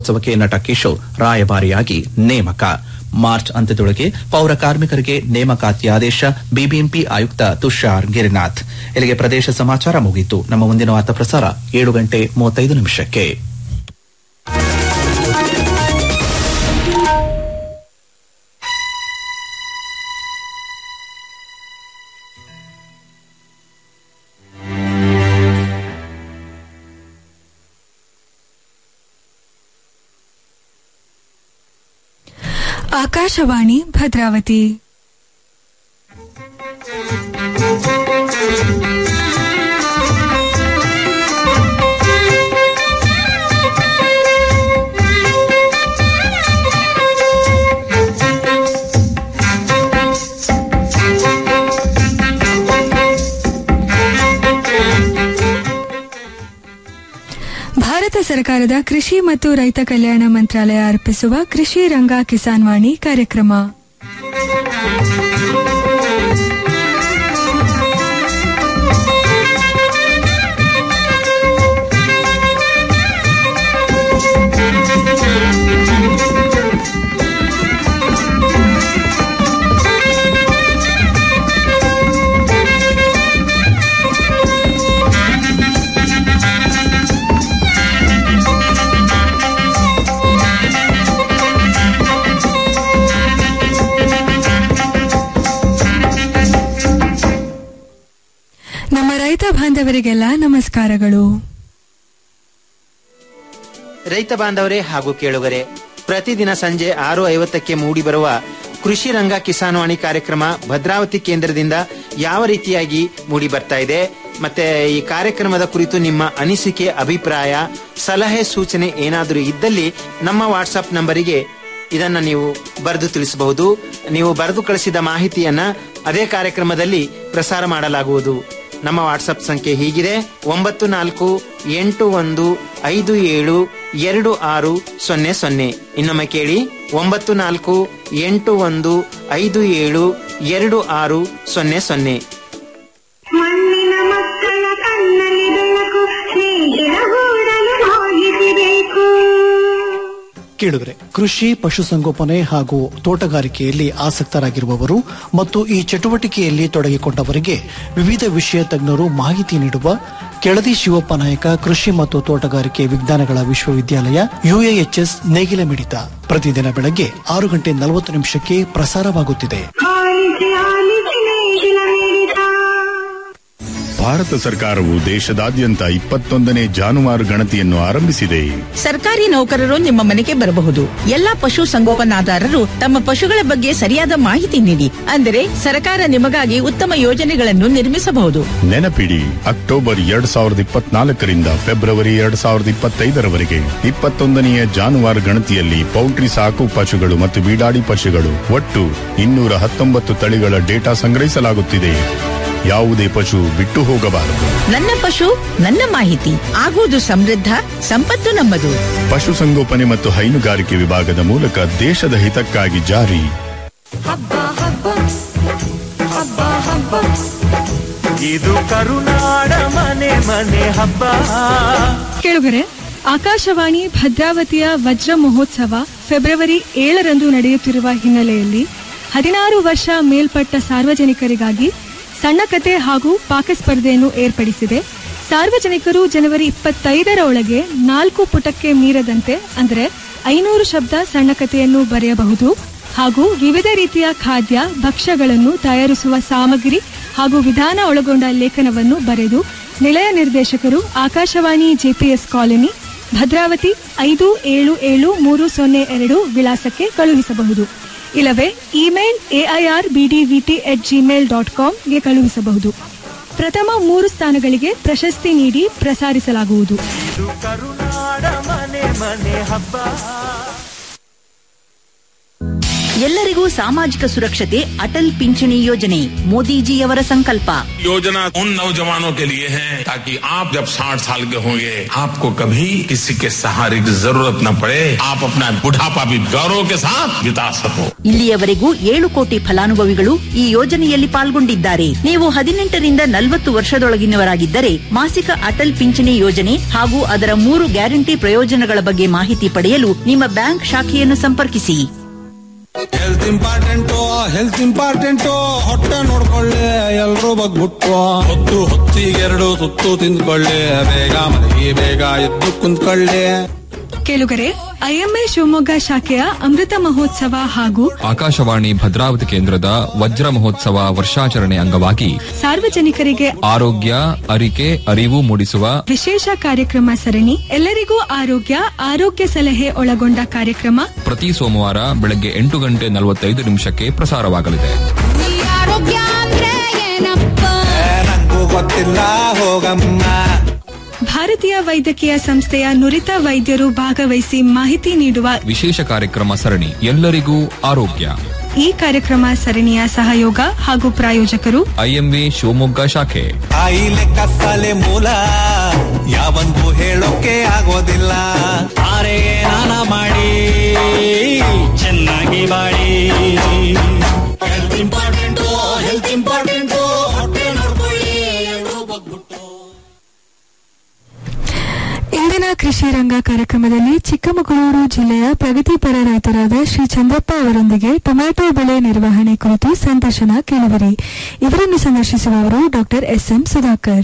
ಉತ್ಸವಕ್ಕೆ ನಟ ಕಿಶೋರ್ ರಾಯಭಾರಿಯಾಗಿ ನೇಮಕ ಮಾರ್ಚ್ ಅಂತ್ಯದೊಳಗೆ ಪೌರ ಕಾರ್ಮಿಕರಿಗೆ ನೇಮಕಾತಿ ಆದೇಶ ಬಿಬಿಎಂಪಿ ಆಯುಕ್ತ ತುಷಾರ್ ಗಿರಿನಾಥ್ ಇಲ್ಲಿಗೆ ಪ್ರದೇಶ ಸಮಾಚಾರ ಮುಗಿಯಿತು ನಮ್ಮ ಮುಂದಿನ ವಾರ್ತಾ ಪ್ರಸಾರ ಏಳು ಗಂಟೆ ಮೂವತ್ತೈದು ನಿಮಿಷಕ್ಕೆ ಆಕಾಶವಾಣಿ ಭದ್ರಾವತಿ ಭಾರತ ಸರ್ಕಾರದ ಕೃಷಿ ಮತ್ತು ರೈತ ಕಲ್ಯಾಣ ಮಂತ್ರಾಲಯ ಅರ್ಪಿಸುವ ಕೃಷಿ ರಂಗ ಕಿಸಾನ್ ವಾಣಿ ಕಾರ್ಯಕ್ರಮ ನಮ್ಮ ರೈತ ಬಾಂಧವರಿಗೆಲ್ಲ ನಮಸ್ಕಾರಗಳು ರೈತ ಬಾಂಧವರೇ ಹಾಗೂ ಕೇಳುಗರೆ ಪ್ರತಿದಿನ ಸಂಜೆ ಆರು ಐವತ್ತಕ್ಕೆ ಮೂಡಿಬರುವ ಕೃಷಿ ರಂಗ ಕಿಸಾನ್ವಾಣಿ ಕಾರ್ಯಕ್ರಮ ಭದ್ರಾವತಿ ಕೇಂದ್ರದಿಂದ ಯಾವ ರೀತಿಯಾಗಿ ಮೂಡಿ ಬರ್ತಾ ಇದೆ ಮತ್ತೆ ಈ ಕಾರ್ಯಕ್ರಮದ ಕುರಿತು ನಿಮ್ಮ ಅನಿಸಿಕೆ ಅಭಿಪ್ರಾಯ ಸಲಹೆ ಸೂಚನೆ ಏನಾದರೂ ಇದ್ದಲ್ಲಿ ನಮ್ಮ ವಾಟ್ಸಪ್ ನಂಬರಿಗೆ ಇದನ್ನ ನೀವು ಬರೆದು ತಿಳಿಸಬಹುದು ನೀವು ಬರೆದು ಕಳಿಸಿದ ಮಾಹಿತಿಯನ್ನ ಅದೇ ಕಾರ್ಯಕ್ರಮದಲ್ಲಿ ಪ್ರಸಾರ ಮಾಡಲಾಗುವುದು ನಮ್ಮ ವಾಟ್ಸಪ್ ಸಂಖ್ಯೆ ಹೀಗಿದೆ ಒಂಬತ್ತು ನಾಲ್ಕು ಎಂಟು ಒಂದು ಐದು ಏಳು ಎರಡು ಆರು ಸೊನ್ನೆ ಸೊನ್ನೆ ಇನ್ನೊಮ್ಮೆ ಕೇಳಿ ಒಂಬತ್ತು ನಾಲ್ಕು ಎಂಟು ಒಂದು ಐದು ಏಳು ಎರಡು ಆರು ಸೊನ್ನೆ ಸೊನ್ನೆ ಮಣ್ಣಿನ ಮಕ್ಕಳ ಕಣ್ಣಲ್ಲಿ ಬೆಳಕು ಸ್ನೇಹಿತರ ಗೂಡಲು ಹೋಗಿಸಬೇಕು ಕೇಳಿದ್ರೆ ಕೃಷಿ ಪಶುಸಂಗೋಪನೆ ಹಾಗೂ ತೋಟಗಾರಿಕೆಯಲ್ಲಿ ಆಸಕ್ತರಾಗಿರುವವರು ಮತ್ತು ಈ ಚಟುವಟಿಕೆಯಲ್ಲಿ ತೊಡಗಿಕೊಂಡವರಿಗೆ ವಿವಿಧ ವಿಷಯ ತಜ್ಞರು ಮಾಹಿತಿ ನೀಡುವ ಕೆಳದಿ ಶಿವಪ್ಪ ನಾಯಕ ಕೃಷಿ ಮತ್ತು ತೋಟಗಾರಿಕೆ ವಿಜ್ಞಾನಗಳ ವಿಶ್ವವಿದ್ಯಾಲಯ ಯುಎಎಚ್ಎಸ್ ನೇಗಿಲ ಮಿಡಿತ ಪ್ರತಿದಿನ ಬೆಳಗ್ಗೆ ಆರು ಗಂಟೆ ನಲವತ್ತು ನಿಮಿಷಕ್ಕೆ ಪ್ರಸಾರವಾಗುತ್ತಿದೆ ಆಲಿಸಿ ಆಲಿಸಿ ನೇಗಿಲ ಮಿಡಿತ ಭಾರತ ಸರ್ಕಾರವು ದೇಶದಾದ್ಯಂತ ಇಪ್ಪತ್ತೊಂದನೇ ಜಾನುವಾರು ಗಣತಿಯನ್ನು ಆರಂಭಿಸಿದೆ ಸರ್ಕಾರಿ ನೌಕರರು ನಿಮ್ಮ ಮನೆಗೆ ಬರಬಹುದು ಎಲ್ಲಾ ಪಶು ಸಂಗೋಪನಾದಾರರು ತಮ್ಮ ಪಶುಗಳ ಬಗ್ಗೆ ಸರಿಯಾದ ಮಾಹಿತಿ ನೀಡಿ ಅಂದರೆ ಸರ್ಕಾರ ನಿಮಗಾಗಿ ಉತ್ತಮ ಯೋಜನೆಗಳನ್ನು ನಿರ್ಮಿಸಬಹುದು ನೆನಪಿಡಿ ಅಕ್ಟೋಬರ್ ಎರಡ್ ಸಾವಿರದ ಇಪ್ಪತ್ನಾಲ್ಕರಿಂದ ಫೆಬ್ರವರಿ ಎರಡ್ ಸಾವಿರದ ಇಪ್ಪತ್ತೈದರವರೆಗೆ ಇಪ್ಪತ್ತೊಂದನೆಯ ಜಾನುವಾರು ಗಣತಿಯಲ್ಲಿ ಪೌಲ್ಟ್ರಿ ಸಾಕು ಪಶುಗಳು ಮತ್ತು ಬೀಡಾಡಿ ಪಶುಗಳು ಒಟ್ಟು ಇನ್ನೂರ ಹತ್ತೊಂಬತ್ತು ತಳಿಗಳ ಡೇಟಾ ಸಂಗ್ರಹಿಸಲಾಗುತ್ತಿದೆ ಯಾವುದೇ ಪಶು ಬಿಟ್ಟು ಹೋಗಬಾರದು ನನ್ನ ಪಶು ನನ್ನ ಮಾಹಿತಿ ಆಗುವುದು ಸಮೃದ್ಧ ಸಂಪತ್ತು ನಮ್ಮದು ಪಶುಸಂಗೋಪನೆ ಮತ್ತು ಹೈನುಗಾರಿಕೆ ವಿಭಾಗದ ಮೂಲಕ ದೇಶದ ಹಿತಕ್ಕಾಗಿ ಜಾರಿ ಇದು ಕರುನಾಡ ಮನೆ ಮನೆ ಹಬ್ಬ ಕೇಳುಗರೆ ಆಕಾಶವಾಣಿ ಭದ್ರಾವತಿಯ ವಜ್ರ ಮಹೋತ್ಸವ ಫೆಬ್ರವರಿ ಏಳರಂದು ನಡೆಯುತ್ತಿರುವ ಹಿನ್ನೆಲೆಯಲ್ಲಿ ಹದಿನಾರು ವರ್ಷ ಮೇಲ್ಪಟ್ಟ ಸಾರ್ವಜನಿಕರಿಗಾಗಿ ಸಣ್ಣ ಕತೆ ಹಾಗೂ ಪಾಕಸ್ಪರ್ಧೆಯನ್ನು ಏರ್ಪಡಿಸಿದೆ ಸಾರ್ವಜನಿಕರು ಜನವರಿ ಇಪ್ಪತ್ತೈದರ ಒಳಗೆ ನಾಲ್ಕು ಪುಟಕ್ಕೆ ಮೀರದಂತೆ ಅಂದರೆ ಐನೂರು ಶಬ್ದ ಸಣ್ಣ ಕಥೆಯನ್ನು ಬರೆಯಬಹುದು ಹಾಗೂ ವಿವಿಧ ರೀತಿಯ ಖಾದ್ಯ ಭಕ್ಷ್ಯಗಳನ್ನು ತಯಾರಿಸುವ ಸಾಮಗ್ರಿ ಹಾಗೂ ವಿಧಾನ ಒಳಗೊಂಡ ಲೇಖನವನ್ನು ಬರೆದು ನಿಲಯ ನಿರ್ದೇಶಕರು ಆಕಾಶವಾಣಿ ಜೆಪಿಎಸ್ ಕಾಲೋನಿ ಭದ್ರಾವತಿ ಐದು ಏಳು ಏಳು ಮೂರು ಸೊನ್ನೆ ಎರಡು ವಿಳಾಸಕ್ಕೆ ಕಳುಹಿಸಬಹುದು ಇಲ್ಲವೇ email AIR BDVT at Gmail dot ಕಾಮ್ಗೆ ಕಳುಹಿಸಬಹುದು ಪ್ರಥಮ ಮೂರು ಸ್ಥಾನಗಳಿಗೆ ಪ್ರಶಸ್ತಿ ನೀಡಿ ಪ್ರಸಾರಿಸಲಾಗುವುದು ಇದು ಕರುನಾಡ ಮನೆ ಮನೆ ಹಬ್ಬ ಎಲ್ಲರಿಗೂ ಸಾಮಾಜಿಕ ಸುರಕ್ಷತೆ ಅಟಲ್ ಪಿಂಚಣಿ ಯೋಜನೆ ಮೋದಿಜಿಯವರ ಸಂಕಲ್ಪ योजना उन नौजवानों के लिए है ताकि आप जब 60 साल के होंगे आपको कभी किसी के सहारे की जरूरत न पड़े आप अपना बुढ़ापा भी गौरव के साथ बिता सको ಇಲ್ಲಿಯವರೆಗೂ ಏಳು ಕೋಟಿ ಫಲಾನುಭವಿಗಳು ಈ ಯೋಜನೆಯಲ್ಲಿ ಪಾಲ್ಗೊಂಡಿದ್ದಾರೆ ನೀವು ಹದಿನೆಂಟರಿಂದ ನಲವತ್ತು ವರ್ಷದೊಳಗಿನವರಾಗಿದ್ದರೆ ಮಾಸಿಕ ಅಟಲ್ ಪಿಂಚಣಿ ಯೋಜನೆ ಹಾಗೂ ಅದರ ಮೂರು ಗ್ಯಾರಂಟಿ ಪ್ರಯೋಜನಗಳ ಬಗ್ಗೆ ಮಾಹಿತಿ ಪಡೆಯಲು ನಿಮ್ಮ ಬ್ಯಾಂಕ್ ಶಾಖೆಯನ್ನು ಸಂಪರ್ಕಿಸಿ ಹೆಲ್ತ್ ಇಂಪಾರ್ಟೆಂಟು ಹೆಲ್ತ್ ಇಂಪಾರ್ಟೆಂಟು ಹೊಟ್ಟೆ ನೋಡ್ಕೊಳ್ಳಿ ಎಲ್ರೂ ಬಗ್ಬಿಟ್ಟು ಹೊತ್ತು ಹೊತ್ತಿಗೆರಡು ತುತ್ತು ತಿಂದ್ಕೊಳ್ಳಿ ಬೇಗ ಮನೆಗೆ ಬೇಗ ಎದ್ದು ಕುಂತ್ಕೊಳ್ಳಿ ಕೇಳುಗರೆ ಐಎಂಎ ಶಿವಮೊಗ್ಗ ಶಾಖೆಯ ಅಮೃತ ಮಹೋತ್ಸವ ಹಾಗೂ ಆಕಾಶವಾಣಿ ಭದ್ರಾವತಿ ಕೇಂದ್ರದ ವಜ್ರ ಮಹೋತ್ಸವ ವರ್ಷಾಚರಣೆ ಅಂಗವಾಗಿ ಸಾರ್ವಜನಿಕರಿಗೆ ಆರೋಗ್ಯ ಅರಿಕೆ ಅರಿವು ಮೂಡಿಸುವ ವಿಶೇಷ ಕಾರ್ಯಕ್ರಮ ಸರಣಿ ಎಲ್ಲರಿಗೂ ಆರೋಗ್ಯ ಆರೋಗ್ಯ ಸಲಹೆ ಒಳಗೊಂಡ ಕಾರ್ಯಕ್ರಮ ಪ್ರತಿ ಸೋಮವಾರ ಬೆಳಗ್ಗೆ ಎಂಟು ಗಂಟೆ ನಲವತ್ತೈದು ನಿಮಿಷಕ್ಕೆ ಪ್ರಸಾರವಾಗಲಿದೆ ಆರೋಗ್ಯ ಅಂದ್ರೆ ಏನಪ್ಪ ನಂಗೂ ಗೊತ್ತಿಲ್ಲ ಹೋಗಮ್ಮ ಭಾರತೀಯ ವೈದ್ಯಕೀಯ ಸಂಸ್ಥೆಯ ನುರಿತ ವೈದ್ಯರು ಭಾಗವಹಿಸಿ ಮಾಹಿತಿ ನೀಡುವ ವಿಶೇಷ ಕಾರ್ಯಕ್ರಮ ಸರಣಿ ಎಲ್ಲರಿಗೂ ಆರೋಗ್ಯ ಈ ಕಾರ್ಯಕ್ರಮ ಸರಣಿಯ ಸಹಯೋಗ ಹಾಗೂ ಪ್ರಾಯೋಜಕರು ಐಎಂವಿ ಶಿವಮೊಗ್ಗ ಶಾಖೆ ಕಾಯಿಲೆ ಕಸಾಲೆ ಮೂಲ ಯಾವಂದು ಹೇಳೋಕೆ ಆಗೋದಿಲ್ಲ ಆರೆ ನಾನ ಮಾಡಿ ಚೆನ್ನಾಗಿ ಮಾಡಿ ಹೆಲ್ತ್ ಇಂಪಾರ್ಟೆಂಟು ಹೆಲ್ತ್ ಇಂಪಾರ್ಟೆಂಟು ಹೊಟ್ಟೆ ನೋಡ್ಕೊಳ್ಳಿ ಎಲ್ರೂ ಬಗ್ಬಿಟ್ಟು ಇಂದಿನ ಕೃಷಿ ರಂಗ ಕಾರ್ಯಕ್ರಮದಲ್ಲಿ ಚಿಕ್ಕಮಗಳೂರು ಜಿಲ್ಲೆಯ ಪ್ರಗತಿಪರ ರೈತರಾದ ಶ್ರೀ ಚಂದ್ರಪ್ಪ ಅವರೊಂದಿಗೆ ಟೊಮ್ಯಾಟೊ ಬೆಳೆ ನಿರ್ವಹಣೆ ಕುರಿತು ಸಂದರ್ಶನ ಕೇಳುವಿರಿ ಇವರನ್ನು ಸಂದರ್ಶಿಸುವವರು ಡಾಕ್ಟರ್ ಎಸ್ಎಂ ಸುಧಾಕರ್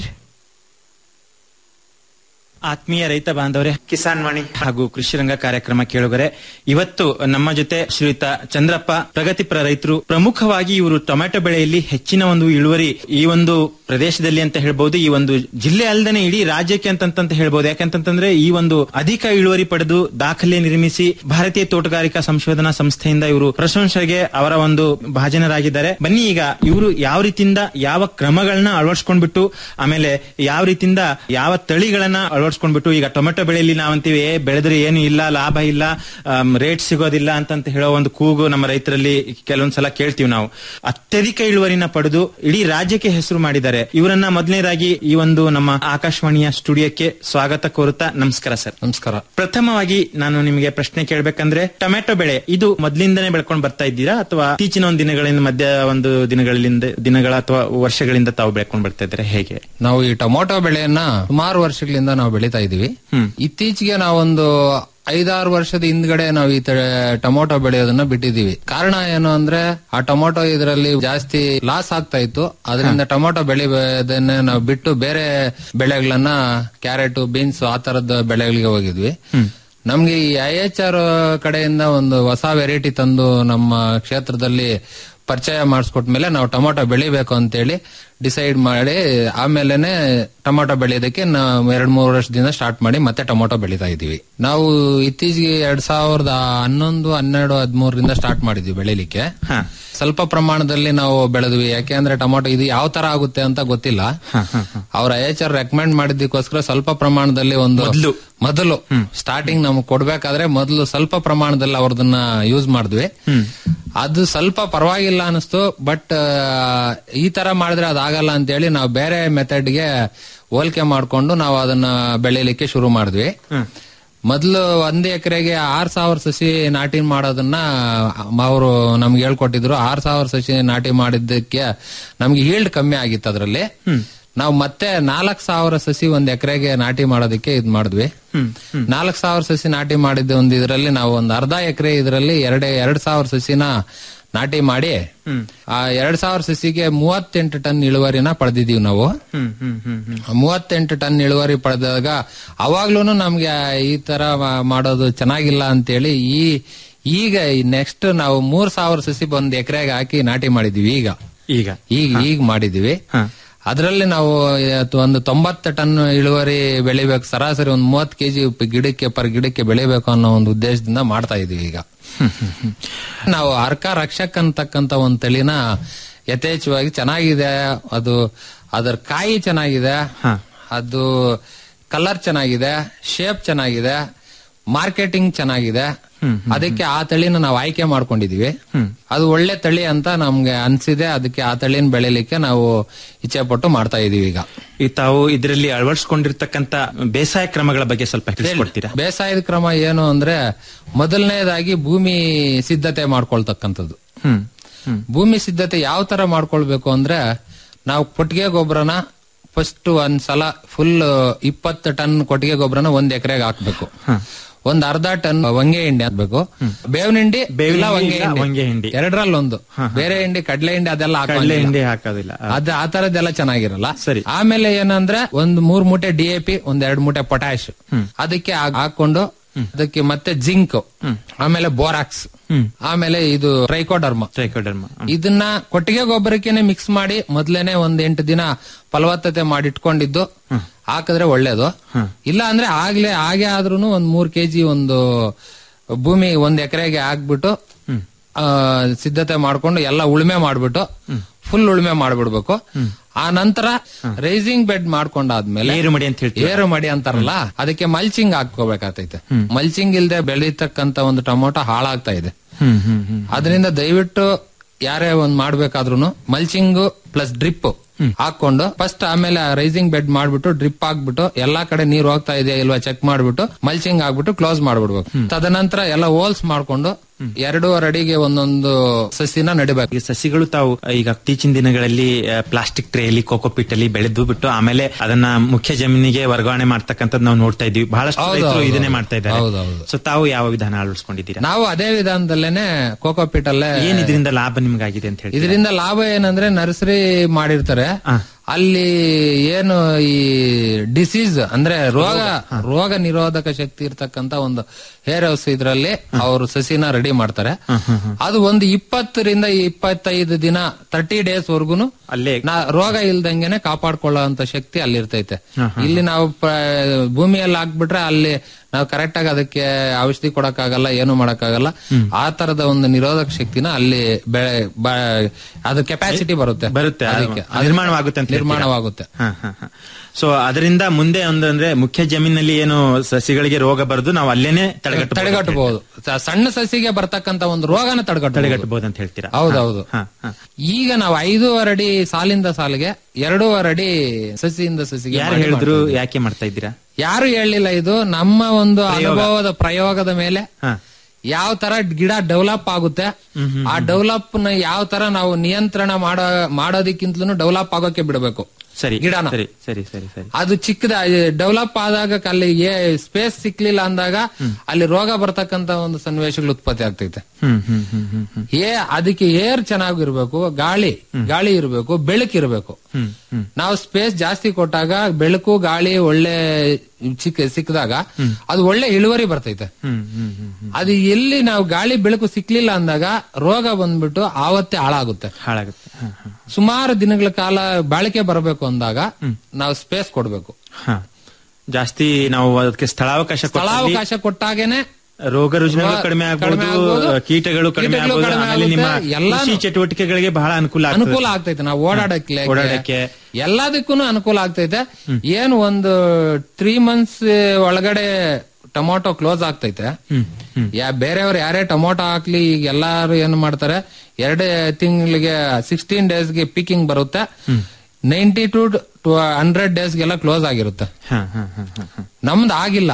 ಆತ್ಮೀಯ ರೈತ ಬಾಂಧವರೇ ಕಿಸಾನ್ ವಾಣಿ ಹಾಗೂ ಕೃಷಿ ರಂಗ ಕಾರ್ಯಕ್ರಮ ಕೇಳುಗರೆ ಇವತ್ತು ನಮ್ಮ ಜೊತೆ ಶ್ರೀಯುತ ಚಂದ್ರಪ್ಪ ಪ್ರಗತಿಪರ ರೈತರು ಪ್ರಮುಖವಾಗಿ ಇವರು ಟೊಮ್ಯಾಟೊ ಬೆಳೆಯಲ್ಲಿ ಹೆಚ್ಚಿನ ಒಂದು ಇಳುವರಿ ಈ ಒಂದು ಪ್ರದೇಶದಲ್ಲಿ ಅಂತ ಹೇಳ್ಬಹುದು ಈ ಒಂದು ಜಿಲ್ಲೆ ಅಲ್ಲದೆ ಇಡೀ ರಾಜ್ಯಕ್ಕೆ ಅಂತಂತ ಹೇಳ್ಬಹುದು ಯಾಕಂತಂದ್ರೆ ಈ ಒಂದು ಅಧಿಕ ಇಳುವರಿ ಪಡೆದು ದಾಖಲೆ ನಿರ್ಮಿಸಿ ಭಾರತೀಯ ತೋಟಗಾರಿಕಾ ಸಂಶೋಧನಾ ಸಂಸ್ಥೆಯಿಂದ ಇವರು ಪ್ರಶಂಸೆಗೆ ಅವರ ಒಂದು ಭಾಜನರಾಗಿದ್ದಾರೆ ಬನ್ನಿ ಈಗ ಇವರು ಯಾವ ರೀತಿಯಿಂದ ಯಾವ ಕ್ರಮಗಳನ್ನ ಅಳವಡಿಸ್ಕೊಂಡ್ಬಿಟ್ಟು ಆಮೇಲೆ ಯಾವ ರೀತಿಯಿಂದ ಯಾವ ತಳಿಗಳನ್ನ ಅಳವಡಿಸ್ಕೊಂಡ್ಬಿಟ್ಟು ಈಗ ಟೊಮೆಟೊ ಬೆಳೆಯಲ್ಲಿ ನಾವಂತೀವಿ ಏ, ಬೆಳೆದ್ರೆ ಏನು ಇಲ್ಲ ಲಾಭ ಇಲ್ಲ ರೇಟ್ ಸಿಗೋದಿಲ್ಲ ಅಂತಂತ ಹೇಳೋ ಒಂದು ಕೂಗು ನಮ್ಮ ರೈತರಲ್ಲಿ ಕೆಲವೊಂದ್ಸಲ ಕೇಳ್ತೀವಿ ನಾವು ಅತ್ಯಧಿಕ ಇಳುವರಿನ ಪಡೆದು ಇಡೀ ರಾಜ್ಯಕ್ಕೆ ಹೆಸರು ಮಾಡಿದ್ದಾರೆ ಇವರನ್ನ ಮೊದಲನೇದಾಗಿ ಈ ಒಂದು ನಮ್ಮ ಆಕಾಶವಾಣಿಯ ಸ್ಟುಡಿಯೋಕ್ಕೆ ಸ್ವಾಗತ ಕೋರುತ್ತಾ ನಮಸ್ಕಾರ ಸರ್ ನಮಸ್ಕಾರ ಪ್ರಥಮವಾಗಿ ನಾನು ನಿಮಗೆ ಪ್ರಶ್ನೆ ಕೇಳಬೇಕಂದ್ರೆ ಟೊಮೆಟೊ ಬೆಳೆ ಇದು ಮೊದಲಿಂದನೇ ಬೆಳ್ಕೊಂಡು ಬರ್ತಾ ಇದ್ದೀರಾ ಅಥವಾ ಇತ್ತೀಚಿನ ಒಂದು ದಿನಗಳಿಂದ ಮಧ್ಯ ಒಂದು ದಿನಗಳಿಂದ ದಿನಗಳ ಅಥವಾ ವರ್ಷಗಳಿಂದ ತಾವು ಬೆಳ್ಕೊಂಡು ಬರ್ತಾ ಇದ್ದೀರಾ ಹೇಗೆ ನಾವು ಈ ಟೊಮೊಟೊ ಬೆಳೆಯನ್ನ ಸುಮಾರು ವರ್ಷಗಳಿಂದ ನಾವು ಬೆಳೀತಾ ಇದೀವಿ ಇತ್ತೀಚೆಗೆ ನಾವೊಂದು ಐದಾರು ವರ್ಷದ ಹಿಂದ್ಗಡೆ ನಾವು ಈ ತರ ಟೊಮೊಟೊ ಬೆಳೆಯೋದನ್ನ ಬಿಟ್ಟಿದೀವಿ ಕಾರಣ ಏನು ಅಂದ್ರೆ ಆ ಟೊಮೊಟೊ ಇದರಲ್ಲಿ ಜಾಸ್ತಿ ಲಾಸ್ ಆಗ್ತಾ ಇತ್ತು ಅದರಿಂದ ಟೊಮೊಟೊ ಬೆಳೆಯೋದನ್ನ ನಾವು ಬಿಟ್ಟು ಬೇರೆ ಬೆಳೆಗಳನ್ನ ಕ್ಯಾರೆಟ್ ಬೀನ್ಸ್ ಆ ತರದ ಬೆಳೆಗಳಿಗೆ ಹೋಗಿದ್ವಿ ನಮ್ಗೆ ಈ ಐ ಎಚ್ ಆರ್ ಕಡೆಯಿಂದ ಒಂದು ಹೊಸ ವೆರೈಟಿ ತಂದು ನಮ್ಮ ಕ್ಷೇತ್ರದಲ್ಲಿ ಪರಿಚಯ ಮಾಡಿಸ್ಕೊಟ್ಮೇಲೆ ನಾವು ಟೊಮೊಟೊ ಬೆಳಿಬೇಕು ಅಂತೇಳಿ ಡಿಸೈಡ್ ಮಾಡಿ ಆಮೇಲೆನೆ ಟೊಮೊಟೊ ಬೆಳೆಯೋದಕ್ಕೆ ನಾವು ಎರಡ್ ಮೂರು ವರ್ಷದಿಂದ ಸ್ಟಾರ್ಟ್ ಮಾಡಿ ಮತ್ತೆ ಟೊಮೊಟೊ ಬೆಳೀತಾ ಇದೀವಿ ನಾವು ಇತ್ತೀಚೆಗೆ ಎರಡ್ ಸಾವಿರದ ಹನ್ನೊಂದು ಹನ್ನೆರಡು ಹದಿಮೂರರಿಂದ ಸ್ಟಾರ್ಟ್ ಮಾಡಿದ್ವಿ ಬೆಳಿಲಿಕ್ಕೆ ಸ್ವಲ್ಪ ಪ್ರಮಾಣದಲ್ಲಿ ನಾವು ಬೆಳೆದ್ವಿ ಯಾಕೆಂದ್ರೆ ಟೊಮೊಟೊ ಇದು ಯಾವ ತರ ಆಗುತ್ತೆ ಅಂತ ಗೊತ್ತಿಲ್ಲ ಅವ್ರ ಐ ಎಚ್ ಆರ್ ರೆಕಮೆಂಡ್ ಮಾಡಿದ್ದಕ್ಕೋಸ್ಕರ ಸ್ವಲ್ಪ ಪ್ರಮಾಣದಲ್ಲಿ ಒಂದು ಮೊದಲು ಸ್ಟಾರ್ಟಿಂಗ್ ನಮ್ಗೆ ಕೊಡ್ಬೇಕಾದ್ರೆ ಮೊದಲು ಸ್ವಲ್ಪ ಪ್ರಮಾಣದಲ್ಲಿ ಅವ್ರದನ್ನ ಯೂಸ್ ಮಾಡಿದ್ವಿ ಅದು ಸ್ವಲ್ಪ ಪರವಾಗಿಲ್ಲ ಅನಿಸ್ತು ಬಟ್ ಈ ತರ ಮಾಡಿದ್ರೆ ಅದಾಗಲ್ಲ ಅಂತೇಳಿ ನಾವು ಬೇರೆ ಮೆಥಡ್ಗೆ ಹೋಲಿಕೆ ಮಾಡ್ಕೊಂಡು ನಾವು ಅದನ್ನ ಬೆಳಿಲಿಕ್ಕೆ ಶುರು ಮಾಡಿದ್ವಿ ಮೊದಲು ಒಂದ್ ಎಕರೆಗೆ ಆರ್ ಸಾವಿರ ಸಸಿ ನಾಟಿ ಮಾಡೋದನ್ನ ಅವರು ನಮ್ಗೆ ಹೇಳ್ಕೊಟ್ಟಿದ್ರು ಆರ್ ಸಾವಿರ ಸಸಿ ನಾಟಿ ಮಾಡಿದ್ದಕ್ಕೆ ನಮ್ಗೆ ಹೀಲ್ಡ್ ಕಮ್ಮಿ ಆಗಿತ್ತು ಅದರಲ್ಲಿ ನಾವು ಮತ್ತೆ ನಾಲ್ಕ್ ಸಾವಿರ ಸಸಿ ಒಂದ್ ಎಕರೆಗೆ ನಾಟಿ ಮಾಡೋದಕ್ಕೆ ಇದ್ ಮಾಡಿದ್ವಿ ನಾಲ್ಕ್ ಸಾವಿರ ಸಸಿ ನಾಟಿ ಮಾಡಿದ್ದ ಒಂದು ಇದರಲ್ಲಿ ನಾವು ಒಂದ್ ಅರ್ಧ ಎಕರೆ ಇದರಲ್ಲಿ ಎರಡ್ ಎರಡ್ ಸಾವಿರ ಸಸಿನ ನಾಟಿ ಮಾಡಿ ಆ ಎರಡ್ ಸಾವಿರ ಸಸಿಗೆ ಮೂವತ್ತೆಂಟು ಟನ್ ಇಳುವರಿನ ಪಡೆದಿದೀವಿ ನಾವು ಮೂವತ್ತೆಂಟು ಟನ್ ಇಳುವರಿ ಪಡೆದಾಗ ಅವಾಗ್ಲೂ ನಮ್ಗೆ ಈ ತರ ಮಾ- ಮಾಡೋದು ಚೆನ್ನಾಗಿಲ್ಲ ಅಂತೇಳಿ ಈ ಈಗ ನೆಕ್ಸ್ಟ್ ನಾವು ಮೂರ್ ಸಾವಿರ ಸಸಿ ಒಂದ್ ಎಕರೆಗೆ ಹಾಕಿ ನಾಟಿ ಮಾಡಿದೀವಿ ಈಗ ಈಗ ಈಗ ಈಗ ಮಾಡಿದೀವಿ ಅದರಲ್ಲಿ ನಾವು ಇವತ್ತು ಒಂದು ತೊಂಬತ್ತು ಟನ್ ಇಳುವರಿ ಬೆಳಿಬೇಕು ಸರಾಸರಿ ಒಂದು ಮೂವತ್ತು ಕೆಜಿ ಗಿಡಕ್ಕೆ ಪರ್ ಗಿಡಕ್ಕೆ ಬೆಳಿಬೇಕು ಅನ್ನೋ ಒಂದು ಉದ್ದೇಶದಿಂದ ಮಾಡ್ತಾ ಇದೀವಿ ಈಗ ನಾವು ಅರ್ಕ ರಕ್ಷಕ್ ಅಂತಕ್ಕಂತ ಒಂದು ತಳಿನ ಯಥೇಚ್ಛವಾಗಿ ಚೆನ್ನಾಗಿದೆ ಅದು ಅದರ ಕಾಯಿ ಚೆನ್ನಾಗಿದೆ ಅದು ಕಲರ್ ಚೆನ್ನಾಗಿದೆ ಶೇಪ್ ಚೆನ್ನಾಗಿದೆ ಮಾರ್ಕೆಟಿಂಗ್ ಚೆನ್ನಾಗಿದೆ ಅದಕ್ಕೆ ಆ ತಳಿನ ನಾವು ಆಯ್ಕೆ ಮಾಡ್ಕೊಂಡಿದೀವಿ ಅದು ಒಳ್ಳೆ ತಳಿ ಅಂತ ನಮ್ಗೆ ಅನ್ಸಿದೆ ಅದಕ್ಕೆ ಆ ತಳಿನ ಬೆಳಿಲಿಕ್ಕೆ ನಾವು ಇಚ್ಛೆ ಪಟ್ಟು ಮಾಡ್ತಾ ಇದೀವಿ ಈಗ ಈ ತಾವು ಇದರಲ್ಲಿ ಅಳವಡಿಸಿಕೊಂಡಿರ್ತಕ್ಕಂತ ಬೇಸಾಯ ಕ್ರಮಗಳ ಬಗ್ಗೆ ಸ್ವಲ್ಪ ತಿಳಿಸ್ಕೊಡ್ತೀರಾ ಬೇಸಾಯದ ಕ್ರಮ ಏನು ಅಂದ್ರೆ ಮೊದಲನೇದಾಗಿ ಭೂಮಿ ಸಿದ್ಧತೆ ಮಾಡ್ಕೊಳ್ತಕ್ಕಂಥದ್ದು ಹ್ಮ್ ಭೂಮಿ ಸಿದ್ಧತೆ ಯಾವ ತರ ಮಾಡ್ಕೊಳ್ಬೇಕು ಅಂದ್ರೆ ನಾವು ಕೊಟ್ಟಿಗೆ ಗೊಬ್ಬರನ ಫಸ್ಟ್ ಒಂದ್ ಸಲ ಫುಲ್ ಇಪ್ಪತ್ತು ಟನ್ ಕೊಟ್ಟಿಗೆ ಗೊಬ್ಬರನ ಒಂದ್ ಎಕರೆಗೆ ಹಾಕ್ಬೇಕು ಒಂದ್ ಅರ್ಧ ಟನ್ ವಂಗೆ ಹಿಂಡಿ ಹಾಕ್ಬೇಕು ಬೇವಿನ ಹಿಂಡಿ ಬೇವಿನ ಇಲ್ಲ ಹಿಂಡಿ ವಂಗೆ ಇಲ್ಲ ಹಿಂಡಿ ವಂಗೆ ಹಿಂಡಿ. ಎರಡರಲ್ಲೊಂದು ಬೇರೆ ಹಿಂಡಿ ಕಡಲೆ ಹಿಂಡಿ ಅದೆಲ್ಲ ಕಡಲೆ ಹಾಕಂಗಿಲ್ಲ. ಹಿಂಡಿ ಹಾಕೋದಿಲ್ಲ ಅದ ಆ ತರದ್ದೆಲ್ಲ ಚೆನ್ನಾಗಿರಲ್ಲ ಸರಿ. ಆಮೇಲೆ ಏನಂದ್ರೆ ಒಂದ್ ಮೂರ್ ಮೂಟೆ ಡಿ ಎ ಪಿ ಒಂದ್ ಎರಡ್ ಮೂಟೆ ಪೊಟ್ಯಾಶ್ ಅದಕ್ಕೆ ಹಾಕ್- ಹಾಕೊಂಡು ಅದಕ್ಕೆ ಮತ್ತೆ ಜಿಂಕ್ ಆಮೇಲೆ ಬೋರಾಕ್ಸ್ ಆಮೇಲೆ ಇದು ಟ್ರೈಕೋಡರ್ಮ ಟ್ರೈಕೋಡರ್ಮ ಇದನ್ನ ಕೊಟ್ಟಿಗೆ ಗೊಬ್ಬರಕ್ಕೇನೆ ಮಿಕ್ಸ್ ಮಾಡಿ ಮೊದ್ಲೇನೆ ಒಂದ್ ಎಂಟು ದಿನ ಫಲವತ್ತತೆ ಮಾಡಿ ಇಟ್ಕೊಂಡಿದ್ದು ಹಾಕಿದ್ರೆ ಒಳ್ಳೇದು ಇಲ್ಲ ಅಂದ್ರೆ ಆಗ್ಲೇ ಹಾಗೆ ಆದ್ರೂನು ಒಂದ್ ಮೂರ್ ಕೆಜಿ ಒಂದು ಭೂಮಿ ಒಂದ್ ಎಕರೆಗೆ ಹಾಕ್ಬಿಟ್ಟು ಆ, ಸಿದ್ಧತೆ ಮಾಡ್ಕೊಂಡು ಎಲ್ಲ ಉಳುಮೆ ಮಾಡ್ಬಿಟ್ಟು ಫುಲ್ ಉಳುಮೆ ಮಾಡ್ಬಿಡ್ಬೇಕು ಆ ನಂತರ ರೈಸಿಂಗ್ ಬೆಡ್ ಮಾಡ್ಕೊಂಡಾದ್ಮೇಲೆ ಏರು ಮಡಿ ಅಂತ ಹೇಳ್ತೀವಿ ಏರು ಮಡಿ ಅಂತಾರಲ್ಲ ಅದಕ್ಕೆ ಮಲ್ಚಿಂಗ್ ಹಾಕೋಬೇಕಾಗ್ತೈತೆ ಮಲ್ಚಿಂಗ್ ಇಲ್ದೆ ಬೆಳೀತಕ್ಕಂತ ಒಂದು ಟೊಮೊಟೊ ಹಾಳಾಗ್ತಾ ಇದೆ ಹ್ಮ್ ಹ್ಮ್ ಹ್ಮ್ ಅದರಿಂದ ದಯವಿಟ್ಟು ಯಾರೇ ಒಂದ್ ಮಾಡ್ಬೇಕಾದ್ರೂ ಮಲ್ಚಿಂಗ್ ಪ್ಲಸ್ ಡ್ರಿಪ್ ಹಾಕೊಂಡು ಫಸ್ಟ್ ಆಮೇಲೆ ರೈಸಿಂಗ್ ಬೆಡ್ ಮಾಡ್ಬಿಟ್ಟು ಡ್ರಿಪ್ ಹಾಕ್ಬಿಟ್ಟು ಎಲ್ಲಾ ಕಡೆ ನೀರ್ ಹೋಗ್ತಾ ಇದೆಯಾ ಇಲ್ವಾ ಚೆಕ್ ಮಾಡ್ಬಿಟ್ಟು ಮಲ್ಚಿಂಗ್ ಹಾಕ್ಬಿಟ್ಟು ಕ್ಲೋಸ್ ಮಾಡ್ಬಿಡ್ಬೇಕು ತದನಂತರ ಎಲ್ಲ ಹೋಲ್ಸ್ ಮಾಡ್ಕೊಂಡು ಎರಡೂವರೆ ಅಡಿಗೆ ಒಂದೊಂದು ಸಸಿನ ನಡಿಬೇಕು ಈ ಸಸಿಗಳು ತಾವು ಈಗ ಇತ್ತೀಚಿನ ದಿನಗಳಲ್ಲಿ ಪ್ಲಾಸ್ಟಿಕ್ ಟ್ರೇಲಿ ಕೋಕೋಪಿಟ್ ಅಲ್ಲಿ ಬೆಳೆದು ಬಿಟ್ಟು ಆಮೇಲೆ ಅದನ್ನ ಮುಖ್ಯ ಜಮೀನಿಗೆ ವರ್ಗಾವಣೆ ಮಾಡ್ತಕ್ಕಂಥದ್ದು ನಾವು ನೋಡ್ತಾ ಇದೀವಿ ಬಹಳಷ್ಟು ಹೌದು, ರೈತರು ಹೌದು, ಇದನ್ನೇ ಮಾಡ್ತಾ ಇದ್ದಾರೆ ಹೌದು, ಹೌದು. ಸೊ ತಾವು ಯಾವ ವಿಧಾನ ಅಳವಡಿಸ್ಕೊಂಡಿದ್ದೀರಾ ನಾವು ಅದೇ ವಿಧಾನದಲ್ಲೇನೆ ಕೋಕೋಪಿಟ್ ಅಲ್ಲೇ ಏನ್ ಇದರಿಂದ ಲಾಭ ನಿಮ್ಗಾಗಿದೆ ಅಂತ ಹೇಳಿ ಇದರಿಂದ ಲಾಭ ಏನಂದ್ರೆ ನರ್ಸರಿ ಮಾಡಿರ್ತಾರೆ ಅಲ್ಲಿ ಏನು ಈ ಡಿಸೀಸ್ ಅಂದ್ರೆ ರೋಗ ರೋಗ ನಿರೋಧಕ ಶಕ್ತಿ ಇರ್ತಕ್ಕಂತ ಒಂದು ಹೇರ್ ಹೌಸ್ ಇದ್ರಲ್ಲಿ ಅವರು ಸಸಿನ ರೆಡಿ ಮಾಡ್ತಾರೆ ಅದು ಒಂದು ಇಪ್ಪತ್ತರಿಂದ ಇಪ್ಪತ್ತೈದು ದಿನ ತರ್ಟಿ ಡೇಸ್ ವರ್ಗುನು ಅಲ್ಲೇ ರೋಗ ಇಲ್ದಂಗೆನೆ ಕಾಪಾಡ್ಕೊಳ್ಳೋ ಅಂತ ಶಕ್ತಿ ಅಲ್ಲಿ ಇರ್ತೈತೆ ಇಲ್ಲಿ ನಾವು ಪ- ಭೂಮಿಯಲ್ಲಿ ಹಾಕ್ಬಿಟ್ರೆ ಅಲ್ಲಿ ನಾವು ಕರೆಕ್ಟ್ ಆಗಿ ಅದಕ್ಕೆ ಔಷಧಿ ಕೊಡಕ್ಕಾಗಲ್ಲ ಏನು ಮಾಡಕ್ಕಾಗಲ್ಲ ಆ ತರದ ಒಂದು ನಿರೋಧಕ ಶಕ್ತಿನ ಅಲ್ಲಿ ಬೆಳೆ ಬ- ಅದು ಕೆಪಾಸಿಟಿ ಬರುತ್ತೆ ಬರುತ್ತೆ ಅದಕ್ಕೆ ಅದು ನಿರ್ಮಾಣವಾಗುತ್ತೆ ಅಂತ ನಿರ್ಮಾಣವಾಗುತ್ತೆ ಸೊ ಅದರಿಂದ ಮುಂದೆ ಒಂದು ಅಂದ್ರೆ ಮುಖ್ಯ ಜಮೀನಲ್ಲಿ ಏನು ಸಸಿಗಳಿಗೆ ರೋಗ ಬರದು ನಾವು ಅಲ್ಲೇನೆ ತಡೆಗಟ್ಟ ತಡೆಗಟ್ಟಬಹುದು ಸ- ಸಣ್ಣ ಸಸಿಗೆ ಬರ್ತಕ್ಕಂತ ಒಂದು ರೋಗನ ತಡೆಗಟ್ಟ ತಡೆಗಟ್ಟಬಹುದು ಅಂತ ಹೇಳ್ತೀರಾ ಹೌದೌದು ಈಗ ನಾವು ಐದೂವರೆ ಅಡಿ ಸಾಲಿಂದ ಸಾಲಿಗೆ ಎರಡೂವರೆ ಅಡಿ ಸಸಿಯಿಂದ ಸಸಿಗೆ ಯಾರು ಮಾಡಿ ಹೇಳಿದ್ರು ಮಾಡ್ತಾ ಇದ್ದೀವಿ. ಯಾಕೆ ಮಾಡ್ತಾ ಇದ್ದೀರಾ ಯಾರು ಹೇಳಲಿಲ್ಲ ಇದು ನಮ್ಮ ಒಂದು ಪ್ರಯೋಗ. ಅನುಭವದ ಪ್ರಯೋಗದ ಮೇಲೆ ಯಾವ ತರ ಗಿಡ ಡೆವಲಪ್ ಆಗುತ್ತೆ ಆ ಡೆವಲಪ್ ನ ಯಾವ ತರ ನಾವು ನಿಯಂತ್ರಣ ಮಾಡೋ ಮಾಡೋದಕ್ಕಿಂತಲೂ ಡೆವಲಪ್ ಆಗೋಕೆ ಬಿಡಬೇಕು ಸರಿ ಗಿಡನ ಸರಿ ಸರಿ ಸರಿ ಸರಿ ಅದು ಚಿಕ್ಕದ ಡೆವಲಪ್ ಆದಾಗ ಅಲ್ಲಿ ಸ್ಪೇಸ್ ಸಿಕ್ಲಿಲ್ಲ ಅಂದಾಗ ಅಲ್ಲಿ ರೋಗ ಬರ್ತಕ್ಕಂತ ಒಂದು ಸನ್ನಿವೇಶಗಳು ಉತ್ಪತ್ತಿ ಆಗ್ತೈತೆ ಹ್ಮ್ ಹ್ಮ್ ಹ್ಮ್ ಹ್ಮ್ ಹ್ಮ್ ಏ ಅದಕ್ಕೆ ಏರ್ ಚೆನ್ನಾಗಿರ್ಬೇಕು ಗಾಳಿ ಗಾಳಿ ಇರಬೇಕು ಬೆಳಕಿರ್ಬೇಕು ಹ್ಮ್ ಹ್ಮ್ ನಾವು ಸ್ಪೇಸ್ ಜಾಸ್ತಿ ಕೊಟ್ಟಾಗ ಬೆಳಕು ಗಾಳಿ ಒಳ್ಳೆ ಸಿಕ್ಕ ಸಿಕ್ಕಿದಾಗ ಅದು ಒಳ್ಳೆ ಇಳುವರಿ ಬರ್ತೈತೆ ಹ್ಮ್ ಹ್ಮ್ ಹ್ಮ್ ಹ್ಮ್ ಅದು ಎಲ್ಲಿ ನಾವು ಗಾಳಿ ಬೆಳಕು ಸಿಕ್ಲಿಲ್ಲ ಅಂದಾಗ ರೋಗ ಬಂದ್ಬಿಟ್ಟು ಆವತ್ತೇ ಹಾಳಾಗುತ್ತೆ ಹಾಳಾಗುತ್ತೆ ಹ, ಹ. ಸುಮಾರು ದಿನಗಳ ಕಾಲ ಬಾಳಿಕೆ ಬರಬೇಕು ಅಂದಾಗ ನಾವು ಸ್ಪೇಸ್ ಕೊಡ್ಬೇಕು ಹ. ಜಾಸ್ತಿ ನಾವು ಅದಕ್ಕೆ ಸ್ಥಳಾವಕಾಶ ಕೊಟ್ಟಲ್ಲಿ ಸ್ಥಳಾವಕಾಶ ಕೊಟ್ಟಾಗೇನೆ ರೋಗ ರುಜಿನಗಳು ಕಡಿಮೆ ಕಡಿಮೆ ಆಗ್ಬೋದು ಆಗ್ಬೋದು, ಕೀಟಗಳು ಕಡಿಮೆ ಕೀಟಗಳು ಆಗ್ಬೋದು ಕಡಿಮೆ ಆಮೇಲೆ ನಿಮ್ಮ ಆಗುತ್ತೆ, ಎಲ್ಲಾನು- ಕೃಷಿ ಚಟುವಟಿಕೆಗಳಿಗೆ ಬಹಳ ಅನುಕೂಲ ಆಗ್ತದೆ. ಅನುಕೂಲ ಆಗ್ತೈತೆ ನಾವು ಓಡಾಡಕ್ಕೆ ಓಡಾಡಕ್ಕೆ. ಎಲ್ಲದಕ್ಕೂ ಅನುಕೂಲ ಆಗ್ತೈತೆ ಏನು ಒಂದು ತ್ರೀ ಮಂತ್ಸ್ ಒಳಗಡೆ ಟೊಮೊಟೊ ಕ್ಲೋಸ್ ಆಗ್ತೈತೆ ಯಾ ಬೇರೆಯವ್ರು ಯಾರೇ ಟೊಮೊಟೊ ಹಾಕ್ಲಿ ಈಗ ಎಲ್ಲಾರು ಏನ್ ಮಾಡ್ತಾರೆ ಎರಡೇ ತಿಂಗಳಿಗೆ ಸಿಕ್ಸ್ಟೀನ್ ಡೇಸ್ಗೆ ಪೀಕಿಂಗ್ ಬರುತ್ತೆ ನೈಂಟಿ ಟು ಟು ಹಂಡ್ರೆಡ್ ಡೇಸ್ಗೆಲ್ಲ ಕ್ಲೋಸ್ ಆಗಿರುತ್ತೆ ಹ, ಹ, ಹ, ಹ, ಹ. ನಮ್ದು ಆಗಿಲ್ಲ